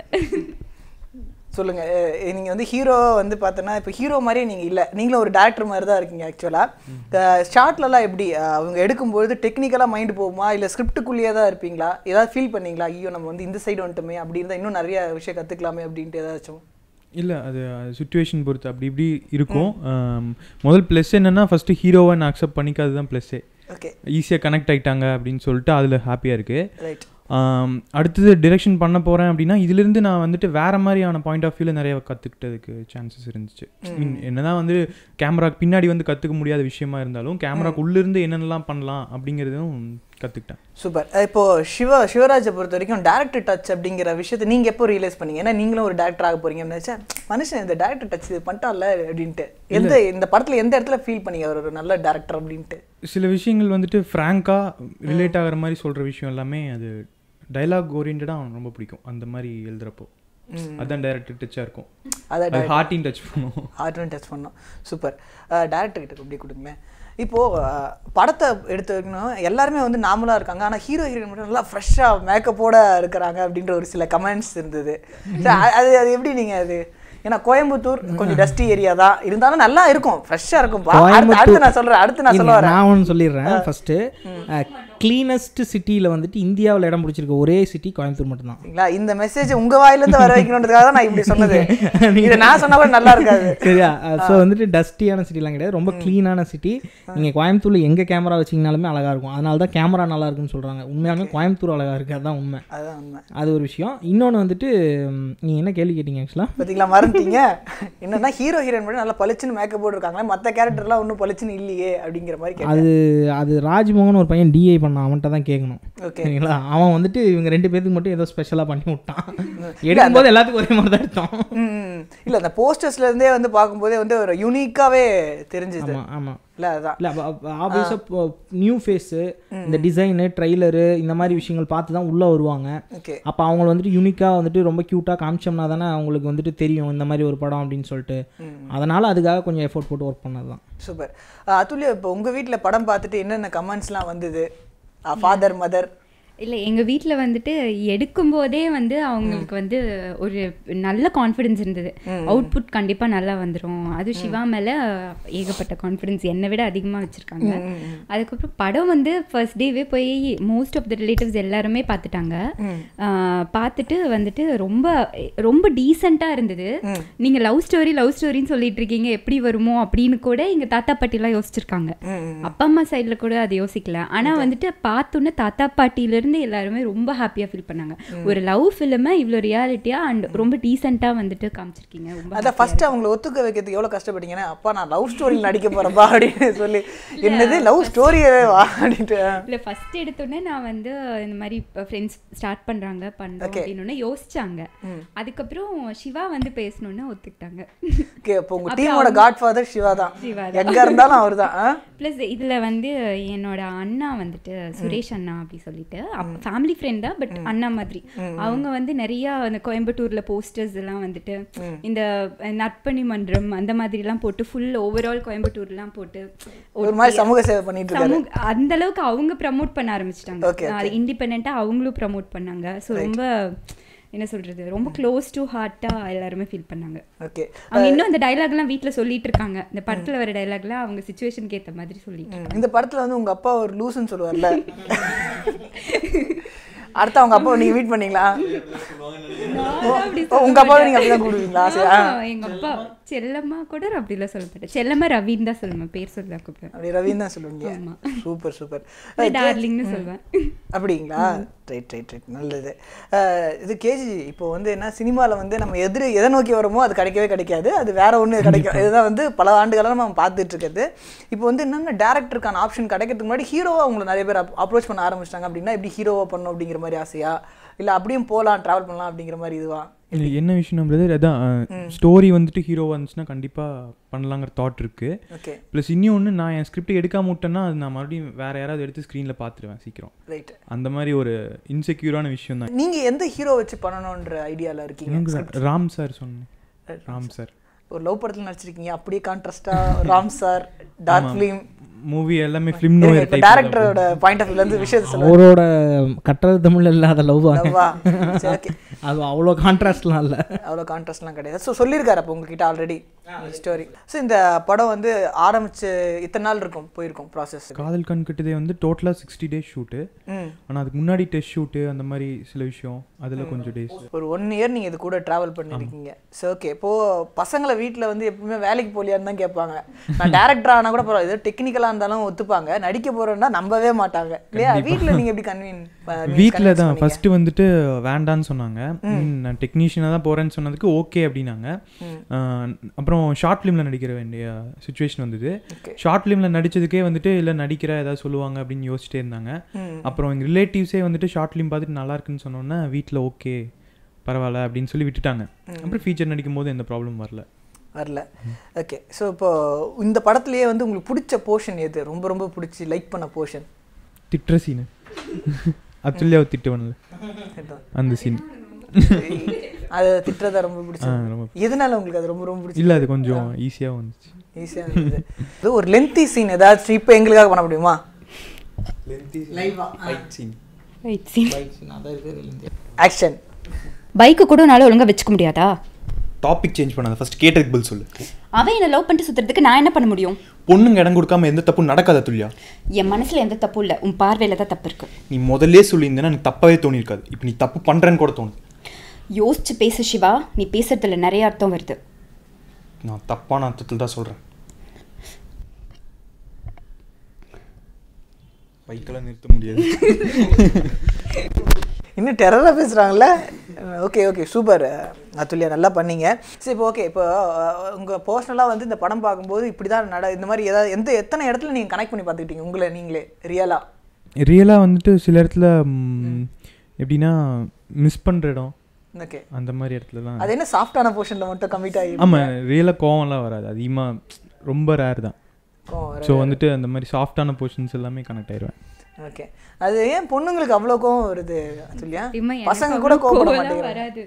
S3: சொல்லுங்க அஹ் நீங்க வந்து ஹீரோ வந்து பார்த்தோன்னா இப்போ ஹீரோ மாதிரியே நீங்க இல்ல நீங்களும் ஒரு டேரக்டர் மாதிரி தான் இருக்கீங்க ஆக்சுவலா ஷார்ட்லலாம் எப்படி அஹ் அவங்க எடுக்கும்பொழுது டெக்னிக்கலாக மைண்ட் போகுமா இல்ல ஸ்கிரிப்டுக்குள்ளேயே தான் இருப்பீங்களா ஏதாவது ஃபீல் பண்ணீங்களா ஐயோ நம்ம வந்து இந்த சைடு வந்துட்டோமே அப்படி இருந்தால் இன்னும் நிறைய விஷயம் கத்துக்கலாமே அப்படின்ட்டு ஏதாச்சும்
S1: இல்லை அது சுச்சுவேஷன் பொறுத்து அப்படி இப்படி இருக்கும் ஆம், முதல் ப்ளஸ் என்னென்னா ஃபஸ்ட்டு ஹீரோவை நான் அக்செப்ட் பண்ணிக்காது தான் ப்ளஸ்ஸே
S3: ஓகே
S1: ஈஸியாக கனெக்ட் ஆகிட்டாங்க அப்படின்னு சொல்லிட்டு அதில் ஹாப்பியாக இருக்குது
S3: ரைட்
S1: அடுத்தது டிரெக்ஷன் பண்ண போகிறேன் அப்படின்னா இதுலேருந்து நான் வந்துட்டு வேறு மாதிரியான பாயிண்ட் ஆஃப் வியூவில் நிறைய கற்றுக்கிட்டதுக்கு சான்சஸ் இருந்துச்சு மீன் என்னதான் வந்து கேமராக்கு பின்னாடி வந்து கற்றுக்க முடியாத விஷயமா இருந்தாலும் கேமராக்கு உள்ளேருந்து என்னென்னலாம் பண்ணலாம் அப்படிங்கிறதும் கற்றுக்கிட்டேன்
S3: சூப்பர் இப்போ சிவா சிவராஜை பொறுத்த வரைக்கும் டேரக்டர் டச் அப்படிங்கிற விஷயத்தை நீங்க எப்போ ரியலைஸ் பண்ணீங்க ஏன்னா நீங்களும் ஒரு டேரக்டர் ஆக போறீங்கன்னு நினைச்சேன் மனுஷன் இந்த டேரக்டர் டச் இது பண்ணிட்டான்ல அப்படின்ட்டு எந்த இந்த படத்துல எந்த இடத்துல ஃபீல் பண்ணீங்க அவர் ஒரு நல்ல டேரக்டர் அப்படின்ட்டு
S1: சில விஷயங்கள் வந்துட்டு ஃப்ராங்காக ரிலேட் ஆகிற மாதிரி சொல்கிற விஷயம் எல்லாமே அது டைலாக் ஓரியன்டாக அவன் ரொம்ப பிடிக்கும் அந்த மாதிரி எழுதுறப்போ அதான் டைரக்டர் டச்சாக இருக்கும்
S3: அதை
S1: அது ஹார்ட்டின் டச் பண்ணும்
S3: ஆர்ட்வன் டச் பண்ணோம் சூப்பர் டேரக்டர் கிட்ட அப்படி கொடுங்களேன் இப்போ அஹ், படத்தை எடுத்து வைக்கணும் எல்லாருமே வந்து நார்மலாக இருக்காங்க ஆனால் ஹீரோ ஹீரோயின் மட்டும் நல்லா ஃப்ரெஷ்ஷாக மேக்கப்போட இருக்கிறாங்க அப்படின்ற ஒரு சில கமெண்ட்ஸ் இருந்தது So, அ- அது அது எப்படி நீங்கள் அது ஏன்னா கோயம்புத்தூர் கொஞ்சம் டஸ்டி ஏரியா தான் இருந்தாலும் நல்லா இருக்கும் ஃப்ரெஷ்ஷாக இருக்கும் பா. அடுத்து அடுத்து நான் சொல்கிறேன் அடுத்து நான்
S4: இல்ல,
S3: சொல்ல வரேன்
S4: நான் ஒன்று சொல்லிடுறேன் ஃபஸ்ட்டு க்ளீனஸ்ட் சிட்டியில் வந்துட்டு இந்தியாவில் இடம் பிடிச்சிருக்க ஒரே சிட்டி கோயம்புத்தூர் மட்டும்தான்
S3: சரிங்களா இந்த மெசேஜ் உங்க வாயிலிருந்து வர வைக்கணுன்றதுக்காக தான் நான் இப்படி சொன்னது இதை நான் சொன்னா கூட நல்லா இருக்காது
S4: சரியா ஸோ வந்துட்டு டஸ்டியான சிட்டிலாம் கிடையாது ரொம்ப க்ளீனான சிட்டி நீங்கள் கோயம்புத்தூரில் எங்கே கேமரா வச்சிங்கனாலுமே அழகாக இருக்கும் அதனால தான் கேமரா நல்லா இருக்குன்னு சொல்கிறாங்க உண்மையாலுமே கோயம்புத்தூர் அழகாக இருக்குது அதுதான் உண்மை
S3: அதுதான் உண்மை
S4: அது ஒரு விஷயம் இன்னொன்று வந்துட்டு நீங்கள் என்ன கேள்வி கேட்டீங்க ஆக்சுவலாக
S3: பார்த்தீங்களா மறந்துட்டீங்க என்னன்னா ஹீரோ ஹீரோயின் மட்டும் நல்லா பளிச்சுன்னு மேக்கப் போட்டுருக்காங்களே மற்ற கேரக்டர்லாம் ஒன்றும் பளிச்சுன்னு இல்லையே அப்படிங்கிற மாதிரி கேட்டேன்
S4: அது அது ராஜ்மோகன் ஒரு பையன் டிஐ பண்ணான் அவன்கிட்ட தான் கேட்கணும்
S3: ஓகே
S4: சரிங்களா அவன் வந்துட்டு இவங்க ரெண்டு பேத்துக்கு மட்டும் ஏதோ ஸ்பெஷலாக பண்ணி விட்டான் எடுக்கும்போது எல்லாத்துக்கும் ஒரே மாதிரி தான் எடுத்தோம்
S3: ம் இல்லை அந்த போஸ்டர்ஸ்ல இருந்தே வந்து பார்க்கும்போதே வந்து ஒரு யூனிக்காவே தெரிஞ்சுது
S4: ஆமாம் ஆமாம்
S3: இல்லை அதான்
S4: இல்லை ஆப்வியஸாக நியூ ஃபேஸு இந்த டிசைனு ட்ரெய்லரு இந்த மாதிரி விஷயங்கள் பார்த்து தான் உள்ளே வருவாங்க
S3: ஓகே
S4: அப்போ அவங்க வந்துட்டு யூனிக்காக வந்துட்டு ரொம்ப க்யூட்டாக காமிச்சோம்னா தானே அவங்களுக்கு வந்துட்டு தெரியும் இந்த மாதிரி ஒரு படம் அப்படின்னு சொல்லிட்டு அதனால் அதுக்காக கொஞ்சம் எஃபோர்ட் போட்டு ஒர்க் பண்ணது தான்
S3: சூப்பர் அதுலேயே இப்போ உங்க வீட்டில் படம் பார்த்துட்டு என்னென்ன கமெண்ட்ஸ்லாம் வந்தது ஃபாதர் மதர்
S5: இல்லை எங்கள் வீட்டில் வந்துட்டு எடுக்கும்போதே வந்து அவங்களுக்கு வந்து ஒரு நல்ல கான்ஃபிடென்ஸ் இருந்தது அவுட்புட் கண்டிப்பாக நல்லா வந்துடும் அது சிவா மேலே ஏகப்பட்ட கான்ஃபிடென்ஸ் என்னை விட அதிகமாக வச்சுருக்காங்க அதுக்கப்புறம் படம் வந்து ஃபர்ஸ்ட் டேவே போய் மோஸ்ட் ஆஃப் த ரிலேட்டிவ்ஸ் எல்லாருமே பார்த்துட்டாங்க ஆஹ் பார்த்துட்டு வந்துட்டு ரொம்ப ரொம்ப டீசெண்டாக இருந்தது நீங்கள் லவ் ஸ்டோரி லவ் ஸ்டோரின்னு சொல்லிட்டு இருக்கீங்க எப்படி வருமோ அப்படின்னு கூட எங்கள் தாத்தா பாட்டிலாம் யோசிச்சிருக்காங்க அப்பா அம்மா சைடில் கூட அதை யோசிக்கல ஆனால் வந்துட்டு பார்த்தோன்னே தாத்தா பாட்டியிலேருந்து எல்லாருமே ரொம்ப ஹாப்பியாக ஃபீல் பண்ணாங்க ஒரு லவ் ஃபிலிமை இவ்வளோ ரியாலிட்டியாக அண்ட் ரொம்ப டீசெண்டாக வந்துட்டு காமிச்சிருக்கீங்க ரொம்ப
S3: அதான் ஃபர்ஸ்ட் அவங்கள ஒத்துக்க வைக்கிறதுக்கு எவ்வளோ கஷ்டப்பட்டீங்கன்னா அப்பா நான் லவ் ஸ்டோரியில் நடிக்க போறப்பா அப்படின்னு சொல்லி என்னது லவ் ஸ்டோரியே வா அப்படின்ட்டு
S5: இல்லை ஃபர்ஸ்ட் எடுத்தோடனே நான் வந்து இந்த மாதிரி ஃப்ரெண்ட்ஸ் ஸ்டார்ட் பண்ணுறாங்க பண்ணுறோம்
S3: Okay.
S5: அப்படின்னு யோசிச்சாங்க அதுக்கப்புறம் சிவா வந்து பேசணுன்னு ஒத்துக்கிட்டாங்க
S3: ஓகே அப்போ உங்க டீமோட காட் ஃபாதர் சிவா தான்
S5: சிவா
S3: எங்க இருந்தாலும் அவர் தான்
S5: ப்ளஸ் இதில் வந்து என்னோட அண்ணா வந்துட்டு சுரேஷ் அண்ணா அப்படி சொல்லிட்டு ஃபேமிலி ஃப்ரெண்ட் தான் பட் அண்ணா மாதிரி அவங்க வந்து நிறைய அந்த கோயம்புத்தூர்ல போஸ்டர்ஸ் எல்லாம் வந்துட்டு இந்த நற்பணி மன்றம் அந்த மாதிரிலாம் போட்டு ஃபுல் ஓவரால் கோயம்புத்தூர்லாம் போட்டு
S3: ஒரு மாதிரி சமூக சேவை பண்ணிட்டு இருக்காரு
S5: சமூக அந்த அளவுக்கு அவங்க ப்ரமோட் பண்ண ஆரம்பிச்சிட்டாங்க
S3: Okay,
S5: அது இண்டிபெண்ட்டாக அவங்களும் ப்ரமோட் பண்ணாங்க ஸோ ரொம்ப என்ன சொல்றது ரொம்ப க்ளோஸ் டு ஹார்ட்டா எல்லாருமே ஃபீல் பண்ணாங்க
S3: ஓகே
S5: அவங்க இன்னும் அந்த டைலாக்லாம் வீட்ல சொல்லிட்டு இருக்காங்க இந்த படத்துல வர டைலாக்லாம் அவங்க சுச்சுவேஷனுக்கு ஏத்த மாதிரி சொல்லிட்டு
S3: இந்த படத்துல வந்து உங்க அப்பா ஒரு லூசுன்னு சொல்லுவார்ல அடுத்து அவங்க அப்பா நீங்க மீட் பண்ணீங்களா
S5: அப்படி
S3: ஓ, உங்க அப்பாவை நீங்க அப்படிதான் கூப்பிடுவீங்களா சரி ஆ.
S5: ஆமா, எங்க அப்பா செல்லம்மா கூட நான் அப்படிலாம் சொல்ல மாட்டேன் செல்லம்மா ரவின்னு தான் சொல்லுவேன் பேர் சொல்ல கூப்பிடுவேன்
S3: அப்படி ரவின்னு தான் சொல்லுவீங்க சூப்பர் சூப்பர்
S5: டார்லிங்னு சொல்லுவேன்
S3: அப்படிங்களா ரைட் ரைட் ரைட் நல்லது அஹ், இது கேஜி இப்போ வந்து என்ன சினிமாவில் வந்து நம்ம எதிர் எதை நோக்கி வரோமோ அது கிடைக்கவே கிடைக்காது அது வேற ஒன்று கிடைக்கும் இதுதான் வந்து பல ஆண்டுகளாக நம்ம பார்த்துட்டு இருக்கிறது இப்போ வந்து என்னென்ன டேரக்டருக்கான ஆப்ஷன் கிடைக்கிறதுக்கு முன்னாடி ஹீரோவாக அவங்களை நிறைய பேர் அப்ரோச் பண்ண ஆரம்பிச்சிட்டாங்க அப்படின்னா இப்படி ஹீரோவாக பண்ணணும் அப்படிங்கிற மாதிரி ஆசையா இல்லை அப்படியும் போகலாம் ட்ராவல் பண்ணலாம் அப்படிங்கிற மாதிரி இதுவா
S1: இல்லை என்ன விஷயம் பிரதர் அதான் ஸ்டோரி வந்துட்டு ஹீரோவாக இருந்துச்சுன்னா கண்டிப்பாக பண்ணலாங்கிற தாட் இருக்குது
S3: ஓகே
S1: ப்ளஸ் இன்னொன்று நான் என் ஸ்கிரிப்ட் எடுக்காம விட்டேன்னா அது நான் மறுபடியும் வேறு யாராவது எடுத்து ஸ்க்ரீனில் பார்த்துருவேன் சீக்கிரம்
S3: ரைட்
S1: அந்த மாதிரி ஒரு இன்செக்யூரான விஷயம் தான்
S3: நீங்கள் எந்த ஹீரோ வச்சு பண்ணணுன்ற ஐடியாவில் இருக்கீங்க
S1: ராம் சார் சொன்னேன் ராம் சார்
S3: ஒரு லவ் படத்தில் நடிச்சிருக்கீங்க அப்படியே கான்ட்ராஸ்டாக Ram sir dark film
S1: movie எல்லாமே ஃபிலிம் நோயர்
S3: இப்போ
S1: டைப்
S3: டேரக்டரோட பாயிண்ட் ஆஃப் வியூலேருந்து விஷயத்தை சொல்லுவாங்க
S4: அவரோட கட்டுறது தமிழ் இல்லாத லவ்
S3: வா சரி ஓகே
S4: அது அவ்வளோ கான்ட்ராஸ்ட்லாம் இல்லை
S3: அவ்வளோ கான்ட்ராஸ்ட்லாம் கிடையாது ஸோ சொல்லியிருக்காரு அப்போ உங்ககிட்ட ஆல்ரெடி ஸ்டோரி ஸோ இந்த படம் வந்து ஆரம்பிச்சு இத்தனை நாள் இருக்கும் போயிருக்கும் ப்ராசஸ்
S1: காதல் கண் கட்டுதே வந்து டோட்டலாக சிக்ஸ்டி டேஸ் ஷூட்டு
S3: ம்
S1: ஆனால் அதுக்கு முன்னாடி டெஸ்ட் ஷூட்டு அந்த மாதிரி சில விஷயம் அதில் கொஞ்சம் டேஸ்
S3: ஒரு ஒன் இயர் நீங்கள் இது கூட ட்ராவல் பண்ணியிருக்கீங்க ஸோ ஓகே இப்போது பசங்களை வீட்டில் வந்து எப்பவுமே வேலைக்கு போலியான்னு தான் கேட்பாங்க நான் டேரக்டர் ஆனால் கூட பரவாயில்ல இது டெக்னிக்கலாக இருந்தாலும் ஒத்துப்பாங்க நடிக்க போகிறோன்னா நம்பவே மாட்டாங்க இல்லையா வீட்டில் நீங்கள் எப்படி கன்வீன்
S1: வீட்டில் தான் ஃபஸ்ட்டு வந்துட்டு வேண்டான்னு சொன்னாங்க ம், நான் டெக்னீஷியனாக தான் போகிறேன்னு சொன்னதுக்கு ஓகே அப்படின்னாங்க அஹ், அப்புறம் ஷார்ட் ஃபிலிமில் நடிக்கிற வேண்டிய சுச்சுவேஷன் வந்தது ஷார்ட் ஃபிலிமில் நடிச்சதுக்கே வந்துட்டு இல்லை நடிக்கிற ஏதாவது சொல்லுவாங்க அப்படின்னு யோசிச்சிட்டே இருந்தாங்க அப்புறம் எங்கள் ரிலேட்டிவ்ஸே வந்துட்டு ஷார்ட் ஃபிலிம் பார்த்துட்டு நல்லா இருக்குன்னு சொன்னோன்னே வீட்டில் ஓகே பரவாயில்ல அப்படின்னு சொல்லி விட்டுட்டாங்க அப்புறம் ஃபீச்சர் நடிக்கும் போது எந்த ப்ராப்ளம் வரல
S3: வரல ஓகே ஸோ இப்போ இந்த படத்துலயே வந்து உங்களுக்கு பிடிச்ச போர்ஷன் எது ரொம்ப ரொம்ப பிடிச்சி லைக் பண்ண போர்ஷன்
S1: திட்டுற சீனு ஆக்சுவலி அவர் திட்டுவன்ல அந்த சீன்
S3: அது திட்டுறதா ரொம்ப பிடிச்சது
S1: ஆ, ரொம்ப
S3: எதனால உங்களுக்கு அது ரொம்ப ரொம்ப பிடிச்சி
S1: இல்லை அது கொஞ்சம் ஈஸியாக வந்துச்சு
S3: ஈஸியாக இருந்தது இது ஒரு லென்த்தி சீன் ஏதாச்சும் இப்போ எங்களுக்காக பண்ண முடியுமா
S1: சீன்
S3: ஆக்ஷன்
S2: பைக்கு கூட என்னால் ஒழுங்கா வச்சுக்க முடியாதா
S1: டாபிக் சேஞ்ச் பண்ணாத ஃபர்ஸ்ட் கேட்டதுக்கு பதில் சொல்லு
S2: அவன் என்னை லவ் பண்ணிட்டு சுற்றுறதுக்கு நான் என்ன பண்ண முடியும்
S1: பொண்ணுங்க இடம் கொடுக்காம எந்த தப்பும் நடக்காத துல்லியா
S2: என் மனசில் எந்த தப்பும் இல்லை உன் பார்வையில் தான் தப்பு இருக்கு
S1: நீ முதல்லே சொல்லியிருந்தேன்னா எனக்கு தப்பாவே தோணியிருக்காது இப்போ நீ தப்பு பண்ணுறேன்னு கூட தோணுது
S2: யோசிச்சு பேசு சிவா நீ பேசுறதுல நிறைய அர்த்தம் வருது
S1: நான் தப்பான அர்த்தத்தில் தான் சொல்கிறேன் பைக்கெல்லாம் நிறுத்த முடியாது
S3: இன்னும் டெரராக பேசுகிறாங்கல்ல ஓகே ஓகே சூப்பர் அத்துல்யா நல்லா பண்ணீங்க சரி இப்போ ஓகே இப்போ உங்கள் பர்சனலாக வந்து இந்த படம் பார்க்கும்போது இப்படி தான் நட இந்த மாதிரி ஏதாவது எந்த எத்தனை இடத்துல நீங்கள் கனெக்ட் பண்ணி பார்த்துக்கிட்டீங்க உங்களை நீங்களே ரியலாக
S1: ரியலாக வந்துட்டு சில இடத்துல ம், எப்படின்னா மிஸ் பண்ணுற இடம்
S3: ஓகே
S1: அந்த மாதிரி இடத்துலலாம்
S3: அது என்ன சாஃப்டான போர்ஷனில் மட்டும் கம்மிட் ஆகி
S1: ஆமாம் ரியலாக கோவம்லாம் வராது அதிகமாக ரொம்ப ரேர் தான்
S3: கோவம் வர-
S1: ஸோ வந்துட்டு அந்த மாதிரி சாஃப்டான போர்ஷன்ஸ் எல்லாமே கனெக்ட் ஆயிடுவேன்
S3: ஓகே அது ஏன் பொண்ணுங்களுக்கு அவ்வளோ கோவம் வருது அத்துல்யா
S5: இம்மா, எனக்கு
S3: பசங்க கூட
S5: அவ்வளவு
S3: கோவப்பட
S5: கோவம்லாம்
S3: மாட்டேங்கிறாங்க
S5: வராது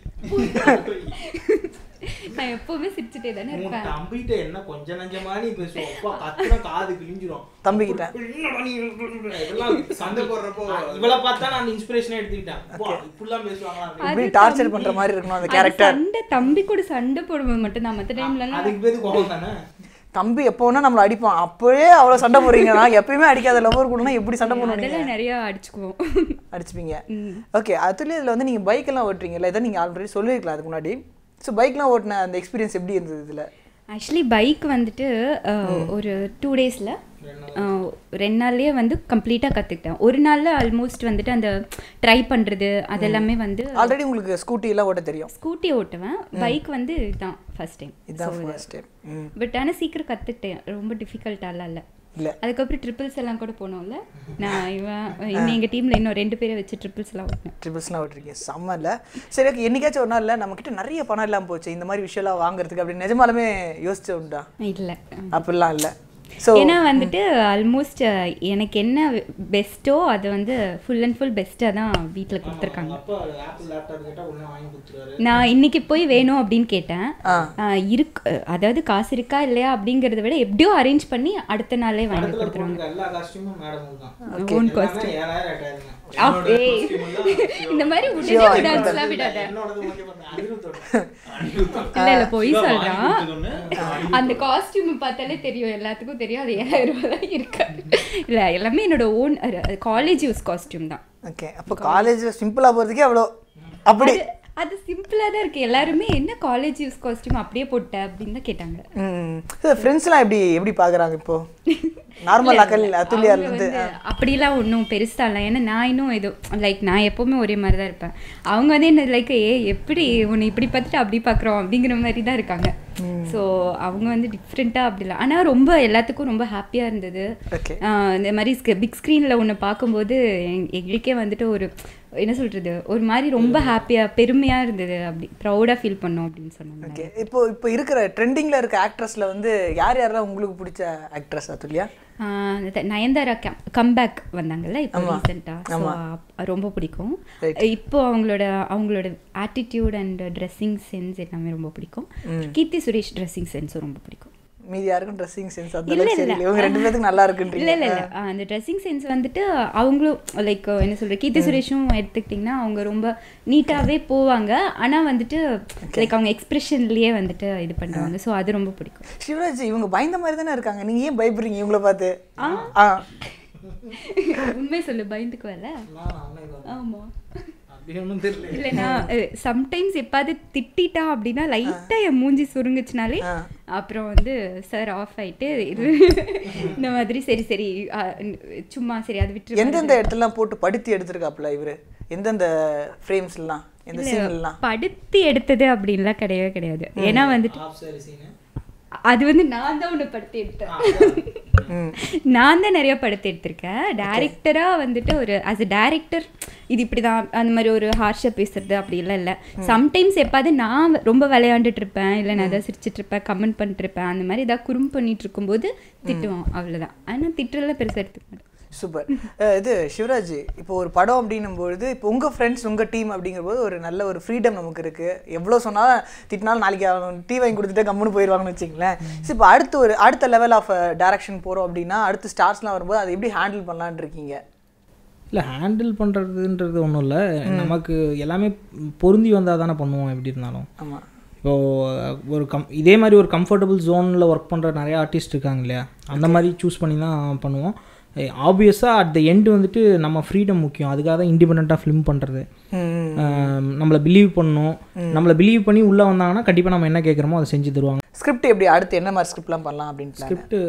S5: நான் எப்பவுமே சிரிச்சுட்டே தானே இருப்பேன்
S4: தம்பிகிட்ட என்ன கொஞ்சம் நஞ்சமா நீ பேசுவோம் அப்பா கத்துனா காது கிழிஞ்சிரும்
S3: தம்பிக்கிட்ட
S4: என்னடா நீ இதெல்லாம் சண்டை போடுறப்போ இவளை பார்த்தா நான் இன்ஸ்பிரேஷனே எடுத்துக்கிட்டேன் அப்பா, இப்படிலாம் பேசுவாங்களா
S3: இப்படி
S5: அது
S3: டார்ச்சர்
S5: தம்பி-
S3: பண்ற மாதிரி இருக்கணும் அந்த
S5: அது
S3: கேரக்டர்
S5: சண்டை தம்பி கூட சண்டை போடும்போது மட்டும் தான் மற்ற டைம்லலாம்
S4: அதுக்கு பேரு கோவம் தானே
S3: தம்பி எப்போ வேணா நம்மளை அடிப்பான் அப்பவே அவ்வளோ சண்டை போடுறீங்கன்னா எப்பயுமே அடிக்காத லவர் கூடனா எப்படி சண்டை போடுவீங்க
S5: அதெல்லாம் நிறைய அடிச்சுக்குவோம்
S3: அடிச்சுப்பீங்க ஓகே அதுலேயே இதில் வந்து நீங்கள் பைக்கெல்லாம் ஓட்டுறீங்கல்ல இதை நீங்கள் ஆல்ரெடி சொல்லியிருக்கலாம் அதுக்கு முன்னாடி ஸோ பைக்லாம் ஓட்டின அந்த எக்ஸ்பீரியன்ஸ் எப்படி இருந்தது இதில்
S5: ஆக்சுவலி பைக் வந்துட்டு அஹ், ஒரு டூ டேஸில் ரெண்டு நாள்லயே வந்து கம்ப்ளீட்டாக கற்றுக்கிட்டேன் ஒரு நாளில் ஆல்மோஸ்ட் வந்துட்டு அந்த ட்ரை பண்ணுறது அதெல்லாமே வந்து
S3: ஆல்ரெடி உங்களுக்கு ஸ்கூட்டி எல்லாம் ஓட்ட தெரியும்
S5: ஸ்கூட்டி ஓட்டுவேன் பைக் வந்து இதுதான் ஃபர்ஸ்ட் டைம்
S3: இதுதான் ஃபர்ஸ்ட் டைம் ம்
S5: பட் ஆனால் சீக்கிரம் கற்றுக்கிட்டேன் ரொம்ப டிஃபிகல்ட்டாலாம் இல்லை
S3: இல்லை
S5: அதுக்கப்புறம் ட்ரிபிள்ஸ் எல்லாம் கூட போனோம்ல நான் இவன் இன்னும் எங்கள் டீமில் இன்னும் ரெண்டு பேரை வச்சு ட்ரிபிள்ஸ் எல்லாம் ஓட்டினேன்
S3: ட்ரிபிள்ஸ்லாம் ஓட்டிருக்கீங்க செம்ம இல்லை சரி ஓகே என்னைக்காச்சும் ஒரு நாள் இல்லை நம்மக்கிட்ட நிறைய பணம் இல்லாமல் போச்சு இந்த மாதிரி விஷயம்லாம் வாங்குறதுக்கு அப்படின்னு நிஜமாலுமே யோசிச்சு உண்டா
S5: இல்லை
S3: அப்படிலாம் இல்லை ஸோ
S5: ஏன்னா வந்துட்டு ஆல்மோஸ்ட் எனக்கு என்ன பெஸ்ட்டோ அது வந்து ஃபுல் அண்ட் ஃபுல் பெஸ்ட்டாக தான் வீட்டில் கொடுத்துருக்காங்க
S4: அப்பா ஆப்பிள் லேப்டாப் கேட்டா உடனே வாங்கி கொடுத்துருவாரு
S5: நான் இன்னைக்கு போய் வேணும் அப்படின்னு கேட்டேன்
S3: ஆ.
S5: ஆஹ் இருக்கு அதாவது காசு இருக்கா இல்லையா அப்படிங்கிறத விட எப்படியோ அரேஞ்ச் பண்ணி அடுத்த நாளே வாங்கி
S4: படத்துல
S5: கொடுத்துருவாங்க
S4: போடுற எல்லா காஸ்டியூமும் மேடம் தான்
S5: ஓன்
S4: எல்லாமே
S5: காஸ்டியூம்
S4: ஏழாயிரம் எட்டாயிரம்
S5: இந்த மாதிரி உடனே டான்ஸ்லாம் விடாத
S4: என்னோடது ஓகே பண்ண அனிருத்தோட
S5: இல்ல இல்ல போய் சொல்றான் அந்த காஸ்டியூம் பார்த்தாலே தெரியும் எல்லாத்துக்கும் தெரியும் அது ஏழாயிரம் ரூபாய் தான் இருக்கு இல்ல எல்லாமே என்னோட ஓன் காலேஜ் யூஸ் காஸ்டியூம் தான்
S3: ஓகே அப்போ காலேஜில் சிம்பிளாக போகிறதுக்கே அவ்வளோ அப்படி
S5: அது- அது சிம்பிளா தான் இருக்கு எல்லாருமே என்ன காலேஜ் யூஸ் காஸ்டியூம் அப்படியே போட்ட அப்படின்னு தான் கேட்டாங்க
S3: ம் ஃப்ரெண்ட்ஸ்லாம் எப்படி எப்படி பார்க்குறாங்க இப்போ நார்மல் அக்கல் அத்துலியார்
S5: அவங்க
S3: இருந்து
S5: வந்து அப்படிலாம் ஒன்றும் பெருசா இல்லை ஏன்னா நான் இன்னும் ஏதோ லைக் நான் எப்போவுமே ஒரே மாதிரி தான் இருப்பேன் அவங்க வந்து என்ன லைக் ஏ எப்படி உன்னை இப்படி பார்த்துட்டு அப்படி பார்க்குறோம் அப்படிங்கிற மாதிரி தான் இருக்காங்க ஸோ அவங்க வந்து டிஃப்ரெண்ட்டாக அப்படி இல்லை ஆனால் ரொம்ப எல்லாத்துக்கும் ரொம்ப ஹாப்பியாக இருந்தது
S3: ஓகே
S5: ஆஹ் இந்த மாதிரி பிக் ஸ்க்ரீனில் ஒன்று பார்க்கும்போது எங்- எங்களுக்கே வந்துட்டு ஒரு என்ன சொல்கிறது ஒரு மாதிரி ரொம்ப ஹாப்பியாக பெருமையாக இருந்தது அப்படி ப்ரௌடாக ஃபீல் பண்ணோம் அப்படின்னு சொன்னாங்க
S3: ஓகே இப்போ இப்போ இருக்கிற ட்ரெண்டிங்கில் இருக்க ஆக்ட்ரஸில் வந்து யார் யாரெல்லாம் உங்களுக்கு பிடிச்ச ஆக்ட்ரஸ் அதுலியா
S5: ஆஹ் இந்த நயன்தாரா கம் கம்பேக் வந்தாங்கல்ல இப்போ ரீசெண்டாக ஸோ ரொம்ப பிடிக்கும் இப்போ அவங்களோட அவங்களோட ஆட்டிடியூட் அண்ட் ட்ரெஸ்ஸிங் சென்ஸ் எல்லாமே ரொம்ப பிடிக்கும் கீர்த்தி சுரேஷ் ட்ரெஸ்ஸிங் சென்ஸும் ரொம்ப பிடிக்கும்
S3: மீதி யாருக்கும் ட்ரெஸ்ஸிங் சென்ஸ் அந்த
S2: இல்ல,
S3: அளவுக்கு
S2: இல்ல.
S3: சரியில்லை இவங்க ரெண்டு பேத்துக்கு நல்லா
S2: இல்ல
S3: இருக்குன்றீங்க
S2: இல்ல இல்ல ஆ, அந்த ட்ரெஸ்ஸிங் சென்ஸ் வந்துட்டு அவங்களும் லைக் என்ன சொல்ற கீர்த்தி சுரேஷும் எடுத்துக்கிட்டிங்கன்னா அவங்க ரொம்ப நீட்டாவே போவாங்க ஆனா வந்துட்டு லைக் அவங்க எக்ஸ்பிரஷன்லயே வந்துட்டு இது பண்ணுவாங்க ஸோ அது ரொம்ப பிடிக்கும்
S3: சிவராஜ் இவங்க பயந்த மாதிரி தானே இருக்காங்க நீங்க ஏன் பயப்படுறீங்க இவங்கள பார்த்து ஆ
S2: உண்மை சொல்லு பயந்துக்குவல ஆமா
S4: அப்படி ஒன்றும் தெரியல
S2: இல்ல நான் சம்டைம்ஸ் எப்பாவது திட்டிட்டா அப்படின்னா லைட்டா என் மூஞ்சி சுருங்குச்சுனாலே அப்புறம் வந்து சார் ஆஃப் ஆயிட்டு இது இந்த மாதிரி சரி சரி ஆ, சும்மா சரி அது விட்டு
S3: எந்தெந்த இடத்துலலாம் போட்டு படுத்தி எடுத்திருக்காப்ல இவரு எந்தெந்த ஃப்ரேம்ஸ்லாம் எந்த சீன்லாம்
S2: படுத்தி எடுத்தது அப்படின்லாம் கிடையவே கிடையாது ஏன்னா வந்துட்டு
S4: ஆஃப் சாரி சீனு
S2: அது வந்து நான் தான் ஒன்று படுத்தி எடுத்தேன் நான் தான் நிறைய படுத்தி எடுத்திருக்கேன் டேரக்டராக வந்துட்டு ஒரு ஆஸ் அ டேரக்டர் இது இப்படி தான் அந்த மாதிரி ஒரு ஹார்ஷாக பேசுறது அப்படிலாம் இல்லை சம்டைம்ஸ் எப்பாவது நான் ரொம்ப விளையாண்டுட்டு இருப்பேன் இல்லை நான் ஏதாவது சிரிச்சிட்டு இருப்பேன் கமெண்ட் பண்ணிட்டு இருப்பேன் அந்த மாதிரி ஏதாவது குறும் பண்ணிட்டு இருக்கும்போது திட்டுவோம் அவ்வளோதான் ஆனால் திட்டுறதுல பெருசாக எடுத்துக்க மாட்டேன்
S3: சூப்பர் இது சிவராஜ் இப்போ ஒரு படம் அப்படின்னும் பொழுது இப்போ உங்கள் ஃப்ரெண்ட்ஸ் உங்கள் டீம் அப்படிங்கும்போது ஒரு நல்ல ஒரு ஃப்ரீடம் நமக்கு இருக்குது எவ்வளோ சொன்னாலும் திட்டினாலும் நாளைக்கு அவன் டீ வாங்கி கொடுத்துட்டு கம்முன்னு போயிடுவாங்கன்னு வச்சிங்களேன் ஸோ இப்போ அடுத்து ஒரு அடுத்த லெவல் ஆஃப் டைரக்ஷன் போகிறோம் அப்படின்னா அடுத்து ஸ்டார்ஸ்லாம் வரும்போது அதை எப்படி ஹேண்டில் பண்ணலான்னு இருக்கீங்க
S4: இல்லை ஹேண்டில் பண்ணுறதுன்றது ஒன்றும் இல்லை நமக்கு எல்லாமே பொருந்தி வந்தால் தானே பண்ணுவோம் எப்படி இருந்தாலும்
S3: ஆமாம்
S4: இப்போது ஒரு கம் இதே மாதிரி ஒரு கம்ஃபர்டபுள் ஜோனில் ஒர்க் பண்ணுற நிறைய ஆர்டிஸ்ட் இருக்காங்க இல்லையா அந்த மாதிரி சூஸ் பண்ணி தான் பண்ணுவோம் ஆப்வியஸாக அட் த எண்டு வந்துட்டு நம்ம ஃப்ரீடம் முக்கியம் அதுக்காக தான் இண்டிபெண்ட்டாக ஃபிலிம் பண்ணுறது நம்மளை பிலீவ் பண்ணணும் நம்மளை பிலீவ் பண்ணி உள்ளே வந்தாங்கன்னா கண்டிப்பாக நம்ம என்ன கேட்குறோமோ அதை செஞ்சு தருவாங்க
S3: ஸ்கிரிப்ட் எப்படி அடுத்து என்ன மாதிரி ஸ்கிரிப்ட்லாம் பண்ணலாம் அப்படின்னு plan?
S4: ஸ்கிரிப்ட்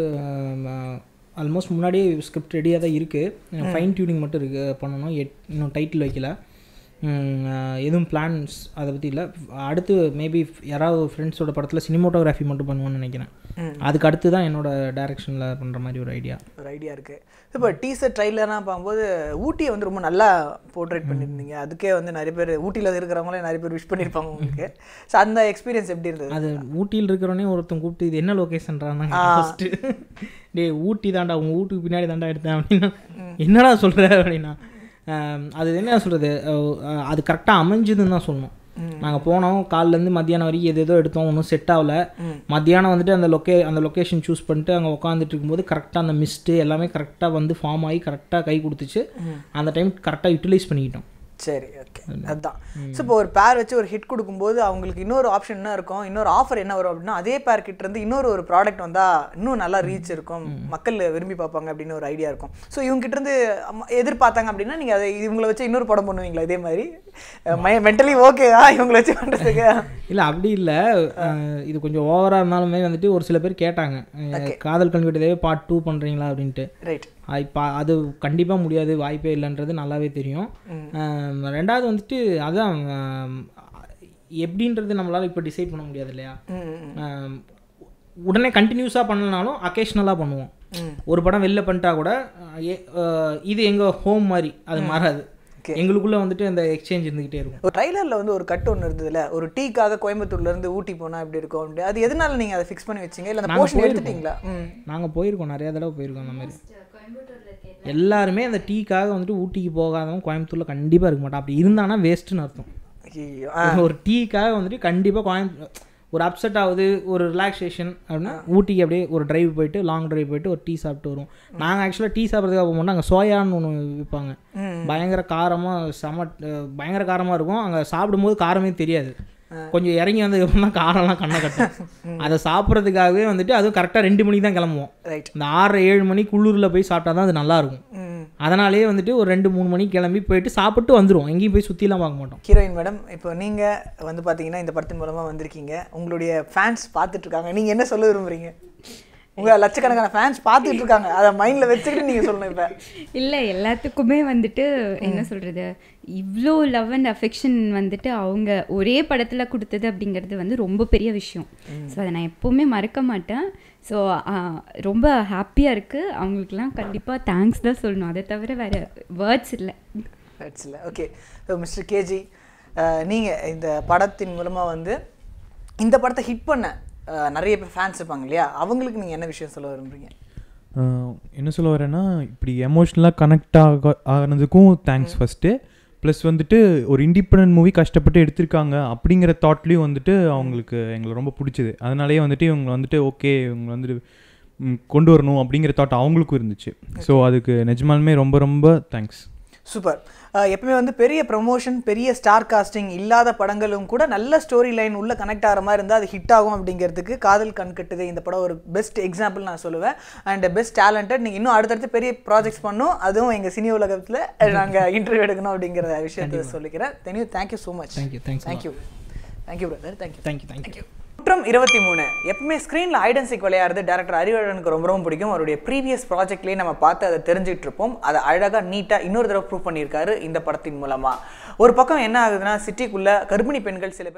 S4: ஆல்மோஸ்ட் முன்னாடியே ஸ்கிரிப்ட் ரெடியாக தான் இருக்குது ஃபைன் டியூனிங் மட்டும் இருக்கு பண்ணணும் எட் இன்னும் டைட்டில் வைக்கல உம், அஹ், எதுவும் பிளான்ஸ் அதை பற்றி இல்லை அடுத்து மேபி யாராவது ஃப்ரெண்ட்ஸோட படத்தில் சினிமோட்டோகிராஃபி மட்டும் பண்ணுவோன்னு நினைக்கிறேன் அதுக்கு அடுத்து தான் என்னோட டைரக்ஷனில் பண்ணுற மாதிரி ஒரு ஐடியா
S3: ஒரு ஐடியா இருக்குது இப்போ டீசர் ட்ரைலர்லாம் பார்க்கும்போது ஊட்டியை வந்து ரொம்ப நல்லா போர்ட்ரேட் பண்ணியிருந்தீங்க அதுக்கே வந்து நிறைய பேர் ஊட்டியில் இருக்கிறவங்களே நிறைய பேர் விஷ் பண்ணியிருப்பாங்க உங்களுக்கு ஸோ அந்த எக்ஸ்பீரியன்ஸ் எப்படி இருந்தது
S4: அது ஊட்டியில் இருக்கிறவனே ஒருத்தன் கூப்பிட்டு இது என்ன லொக்கேஷன்றாங்க ஃபஸ்ட்டு டேய் ஊட்டி தாண்டா உங்கள் வீட்டுக்கு பின்னாடி தாண்டா எடுத்தேன் அப்படின்னா என்னடா சொல்கிற அப்படின்னா ஆம், அது என்ன சொல்கிறது அது கரெக்டாக அமைஞ்சுதுன்னு தான் சொல்லணும் நாங்கள் போனோம் காலிலேருந்து மத்தியானம் வரைக்கும் எது ஏதோ எடுத்தோம் ஒன்றும் செட் ஆகல மத்தியானம் வந்துட்டு அந்த லொக்கே அந்த லொக்கேஷன் சூஸ் பண்ணிட்டு அங்கே உட்காந்துட்டு இருக்கும்போது கரெக்டாக அந்த மிஸ்ட்டு எல்லாமே கரெக்டாக வந்து ஃபார்ம் ஆகி கரெக்டாக கை கொடுத்துச்சு அந்த டைம் கரெக்டாக யூட்டிலைஸ் பண்ணிக்கிட்டோம்
S3: சரி ஓகே அதுதான் ஸோ இப்போ ஒரு பேர் வச்சு ஒரு ஹிட் கொடுக்கும்போது அவங்களுக்கு இன்னொரு ஆப்ஷன் என்ன இருக்கும் இன்னொரு ஆஃபர் என்ன வரும் அப்படின்னா அதே பேர் கிட்ட இருந்து இன்னொரு ஒரு ப்ராடக்ட் வந்தால் இன்னும் நல்லா ரீச் இருக்கும் மக்கள் விரும்பி பார்ப்பாங்க அப்படின்னு ஒரு ஐடியா இருக்கும் ஸோ இவங்க கிட்ட இருந்து அம்மா எதிர்பார்த்தாங்க அப்படின்னா நீங்கள் அதை இவங்களை வச்சு இன்னொரு படம் பண்ணுவீங்களா இதே மாதிரி மென்டலி ஓகேவா இவங்களை வச்சு பண்ணுறதுக்கு
S4: இல்லை அப்படி இல்லை இது கொஞ்சம் ஓவராக இருந்தாலுமே வந்துட்டு ஒரு சில பேர் கேட்டாங்க அஹ், காதல் கல்வெட்டுதே பார்ட் டூ பண்ணுறீங்களா அப்படின்ட்டு
S3: ரைட்
S4: இப்போ அது கண்டிப்பாக முடியாது வாய்ப்பே இல்லைன்றது நல்லாவே தெரியும் அஹ், ரெண்டாவது வந்துட்டு அதான் அஹ், எப்படின்றது நம்மளால் இப்போ டிசைட் பண்ண முடியாது இல்லையா அஹ், உடனே கண்டினியூஸாக பண்ணலனாலும் அக்கேஷ்னலாக பண்ணுவோம் ஒரு படம் வெளில பண்ணிட்டா கூட அஹ், ஏ- அஹ், இது எங்கள் ஹோம் மாதிரி அது மாறாது எங்களுக்குள்ளே வந்துட்டு அந்த எக்ஸ்சேஞ்ச் இருந்துக்கிட்டே இருக்கும்
S3: ஒரு ட்ரைலரில் வந்து ஒரு கட் ஒன்று இருந்ததுல ஒரு டீக்காக கோயம்புத்தூர்ல இருந்து ஊட்டி போனால் எப்படி இருக்கும் அப்படி அது எதனால நீங்கள் அதை ஃபிக்ஸ் பண்ணி வச்சீங்க இல்லை அந்த
S4: நாங்க
S3: போர்ஷன்
S4: போயிருக்கோம்.
S3: எடுத்துட்டீங்களா ம்
S4: நாங்கள் போயிருக்கோம் நிறைய தடவை போயிருக்கோம் அந்த மாதிரி எல்லாருமே அந்த டீக்காக வந்துட்டு ஊட்டிக்கு போகாதவன் கோயம்புத்தூரில் கண்டிப்பாக இருக்க மாட்டான் அப்படி இருந்தானா வேஸ்ட்டுன்னு அர்த்தம்
S3: ஐயோ
S4: ஒரு டீக்காக வந்துட்டு கண்டிப்பாக கோயம் ஒரு அப்செட் ஆகுது ஒரு ரிலாக்ஸேஷன் அப்படின்னா ஊட்டிக்கு அப்படியே ஒரு டிரைவ் போயிட்டு லாங் டிரைவ் போயிட்டு ஒரு டீ சாப்பிட்டு வருவோம் நாங்கள் ஆக்சுவலாக டீ சாப்பிட்றதுக்காக போக மாட்டோம் அங்கே சோயான்னு ஒன்று விற்பாங்க பயங்கர காரமாக செம அஹ், பயங்கர காரமாக இருக்கும் அங்கே சாப்பிடும்போது காரமே தெரியாது கொஞ்சம் இறங்கி வந்ததுக்கப்புறம் தான் காரம்லாம் கண்ணை கட்டும் அதை சாப்பிட்றதுக்காகவே வந்துட்டு அதுவும் கரெக்டாக ரெண்டு மணிக்கு தான் கிளம்புவோம்
S3: ரைட்
S4: இந்த ஆறரை ஏழு மணி குள்ளூரில் போய் சாப்பிட்டா தான் அது நல்லாயிருக்கும்
S3: ம்
S4: அதனாலேயே வந்துட்டு ஒரு ரெண்டு மூணு மணிக்கு கிளம்பி போயிட்டு சாப்பிட்டு வந்துடுவோம் எங்கேயும் போய் சுற்றிலாம் பார்க்க மாட்டோம்
S3: ஹீரோயின் மேடம் இப்போ நீங்கள் வந்து பார்த்தீங்கன்னா இந்த படத்தின் மூலமாக வந்திருக்கீங்க உங்களுடைய ஃபேன்ஸ் பார்த்துட்டு இருக்காங்க நீங்கள் என்ன சொல்ல விரும்புறீங்க உங்கள் லட்சக்கணக்கான ஃபேன்ஸ் பார்த்துட்டு இருக்காங்க அதை மைண்டில் வச்சுக்கிட்டு நீங்கள் சொல்லணும் இப்போ
S2: இல்லை எல்லாத்துக்குமே வந்துட்டு என்ன சொல்கிறது இவ்வளோ லவ் அண்ட் அஃபெக்ஷன் வந்துட்டு அவங்க ஒரே படத்தில் கொடுத்தது அப்படிங்கிறது வந்து ரொம்ப பெரிய விஷயம் ஸோ அதை நான் எப்போவுமே மறக்க மாட்டேன் ஸோ ரொம்ப ஹாப்பியாக இருக்குது அவங்களுக்குலாம் கண்டிப்பாக தேங்க்ஸ் தான் சொல்லணும் அதை தவிர வேறு வேர்ட்ஸ் இல்லை
S3: ரைட்ஸ் இல்லை ஓகே ஸோ மிஸ்டர் கேஜி நீங்கள் இந்த படத்தின் மூலமாக வந்து இந்த படத்தை ஹிட் பண்ண அஹ், நிறைய பேர் ஃபேன்ஸ் இருப்பாங்க இல்லையா அவங்களுக்கு நீங்கள் என்ன விஷயம் சொல்ல விரும்புறீங்க
S1: ஆஹ் என்ன சொல்ல வரேன்னா இப்படி எமோஷ்னலாக கனெக்ட் ஆக ஆனதுக்கும் தேங்க்ஸ் ஃபஸ்ட்டு ப்ளஸ் வந்துட்டு ஒரு இண்டிபெண்டன்ட் மூவி கஷ்டப்பட்டு எடுத்திருக்காங்க அப்படிங்கிற தாட்லேயும் வந்துட்டு அவங்களுக்கு எங்களை ரொம்ப பிடிச்சது அதனாலேயே வந்துட்டு இவங்க வந்துட்டு ஓகே இவங்க வந்துட்டு ம், கொண்டு வரணும் அப்படிங்கிற தாட் அவங்களுக்கும் இருந்துச்சு ஸோ அதுக்கு நிஜமாலுமே ரொம்ப ரொம்ப தேங்க்ஸ்
S3: சூப்பர் எப்பவுமே வந்து பெரிய ப்ரமோஷன் பெரிய ஸ்டார் காஸ்டிங் இல்லாத படங்களும் கூட நல்ல ஸ்டோரி லைன் உள்ள கனெக்ட் ஆகிற மாதிரி இருந்தால் அது ஹிட் ஆகும் அப்படிங்கிறதுக்கு காதல் கண் கட்டுது இந்த படம் ஒரு பெஸ்ட் எக்ஸாம்பிள் நான் சொல்லுவேன் அண்ட் பெஸ்ட் டேலண்டட் நீங்கள் இன்னும் அடுத்தடுத்து பெரிய ப்ராஜெக்ட்ஸ் பண்ணும் அதுவும் எங்கள் சினி உலகத்தில் நாங்கள் இன்டர்வியூ எடுக்கணும் அப்படிங்கிற விஷயத்தை சொல்லிக்கிறேன் thank you thank you so much
S4: Thank you, thanks a lot.
S3: Thank you thank you brother thank you
S4: thank you thank you
S3: குற்றம் இருபத்தி மூணு எப்பவுமே ஸ்க்ரீனில் ஐடன்சிக் விளையாடுறது டேரக்டர் அறிவழனுக்கு ரொம்ப ரொம்ப பிடிக்கும் அவருடைய ப்ரீவியஸ் ப்ராஜெக்ட்லேயே நம்ம பார்த்து அதை தெரிஞ்சுட்டு இருப்போம் அதை அழகாக நீட்டாக இன்னொரு தடவை ப்ரூவ் பண்ணியிருக்காரு இந்த படத்தின் மூலமாக ஒரு பக்கம் என்ன ஆகுதுன்னா சிட்டிக்குள்ளே கர்ப்பிணி பெண்கள் சில பேர்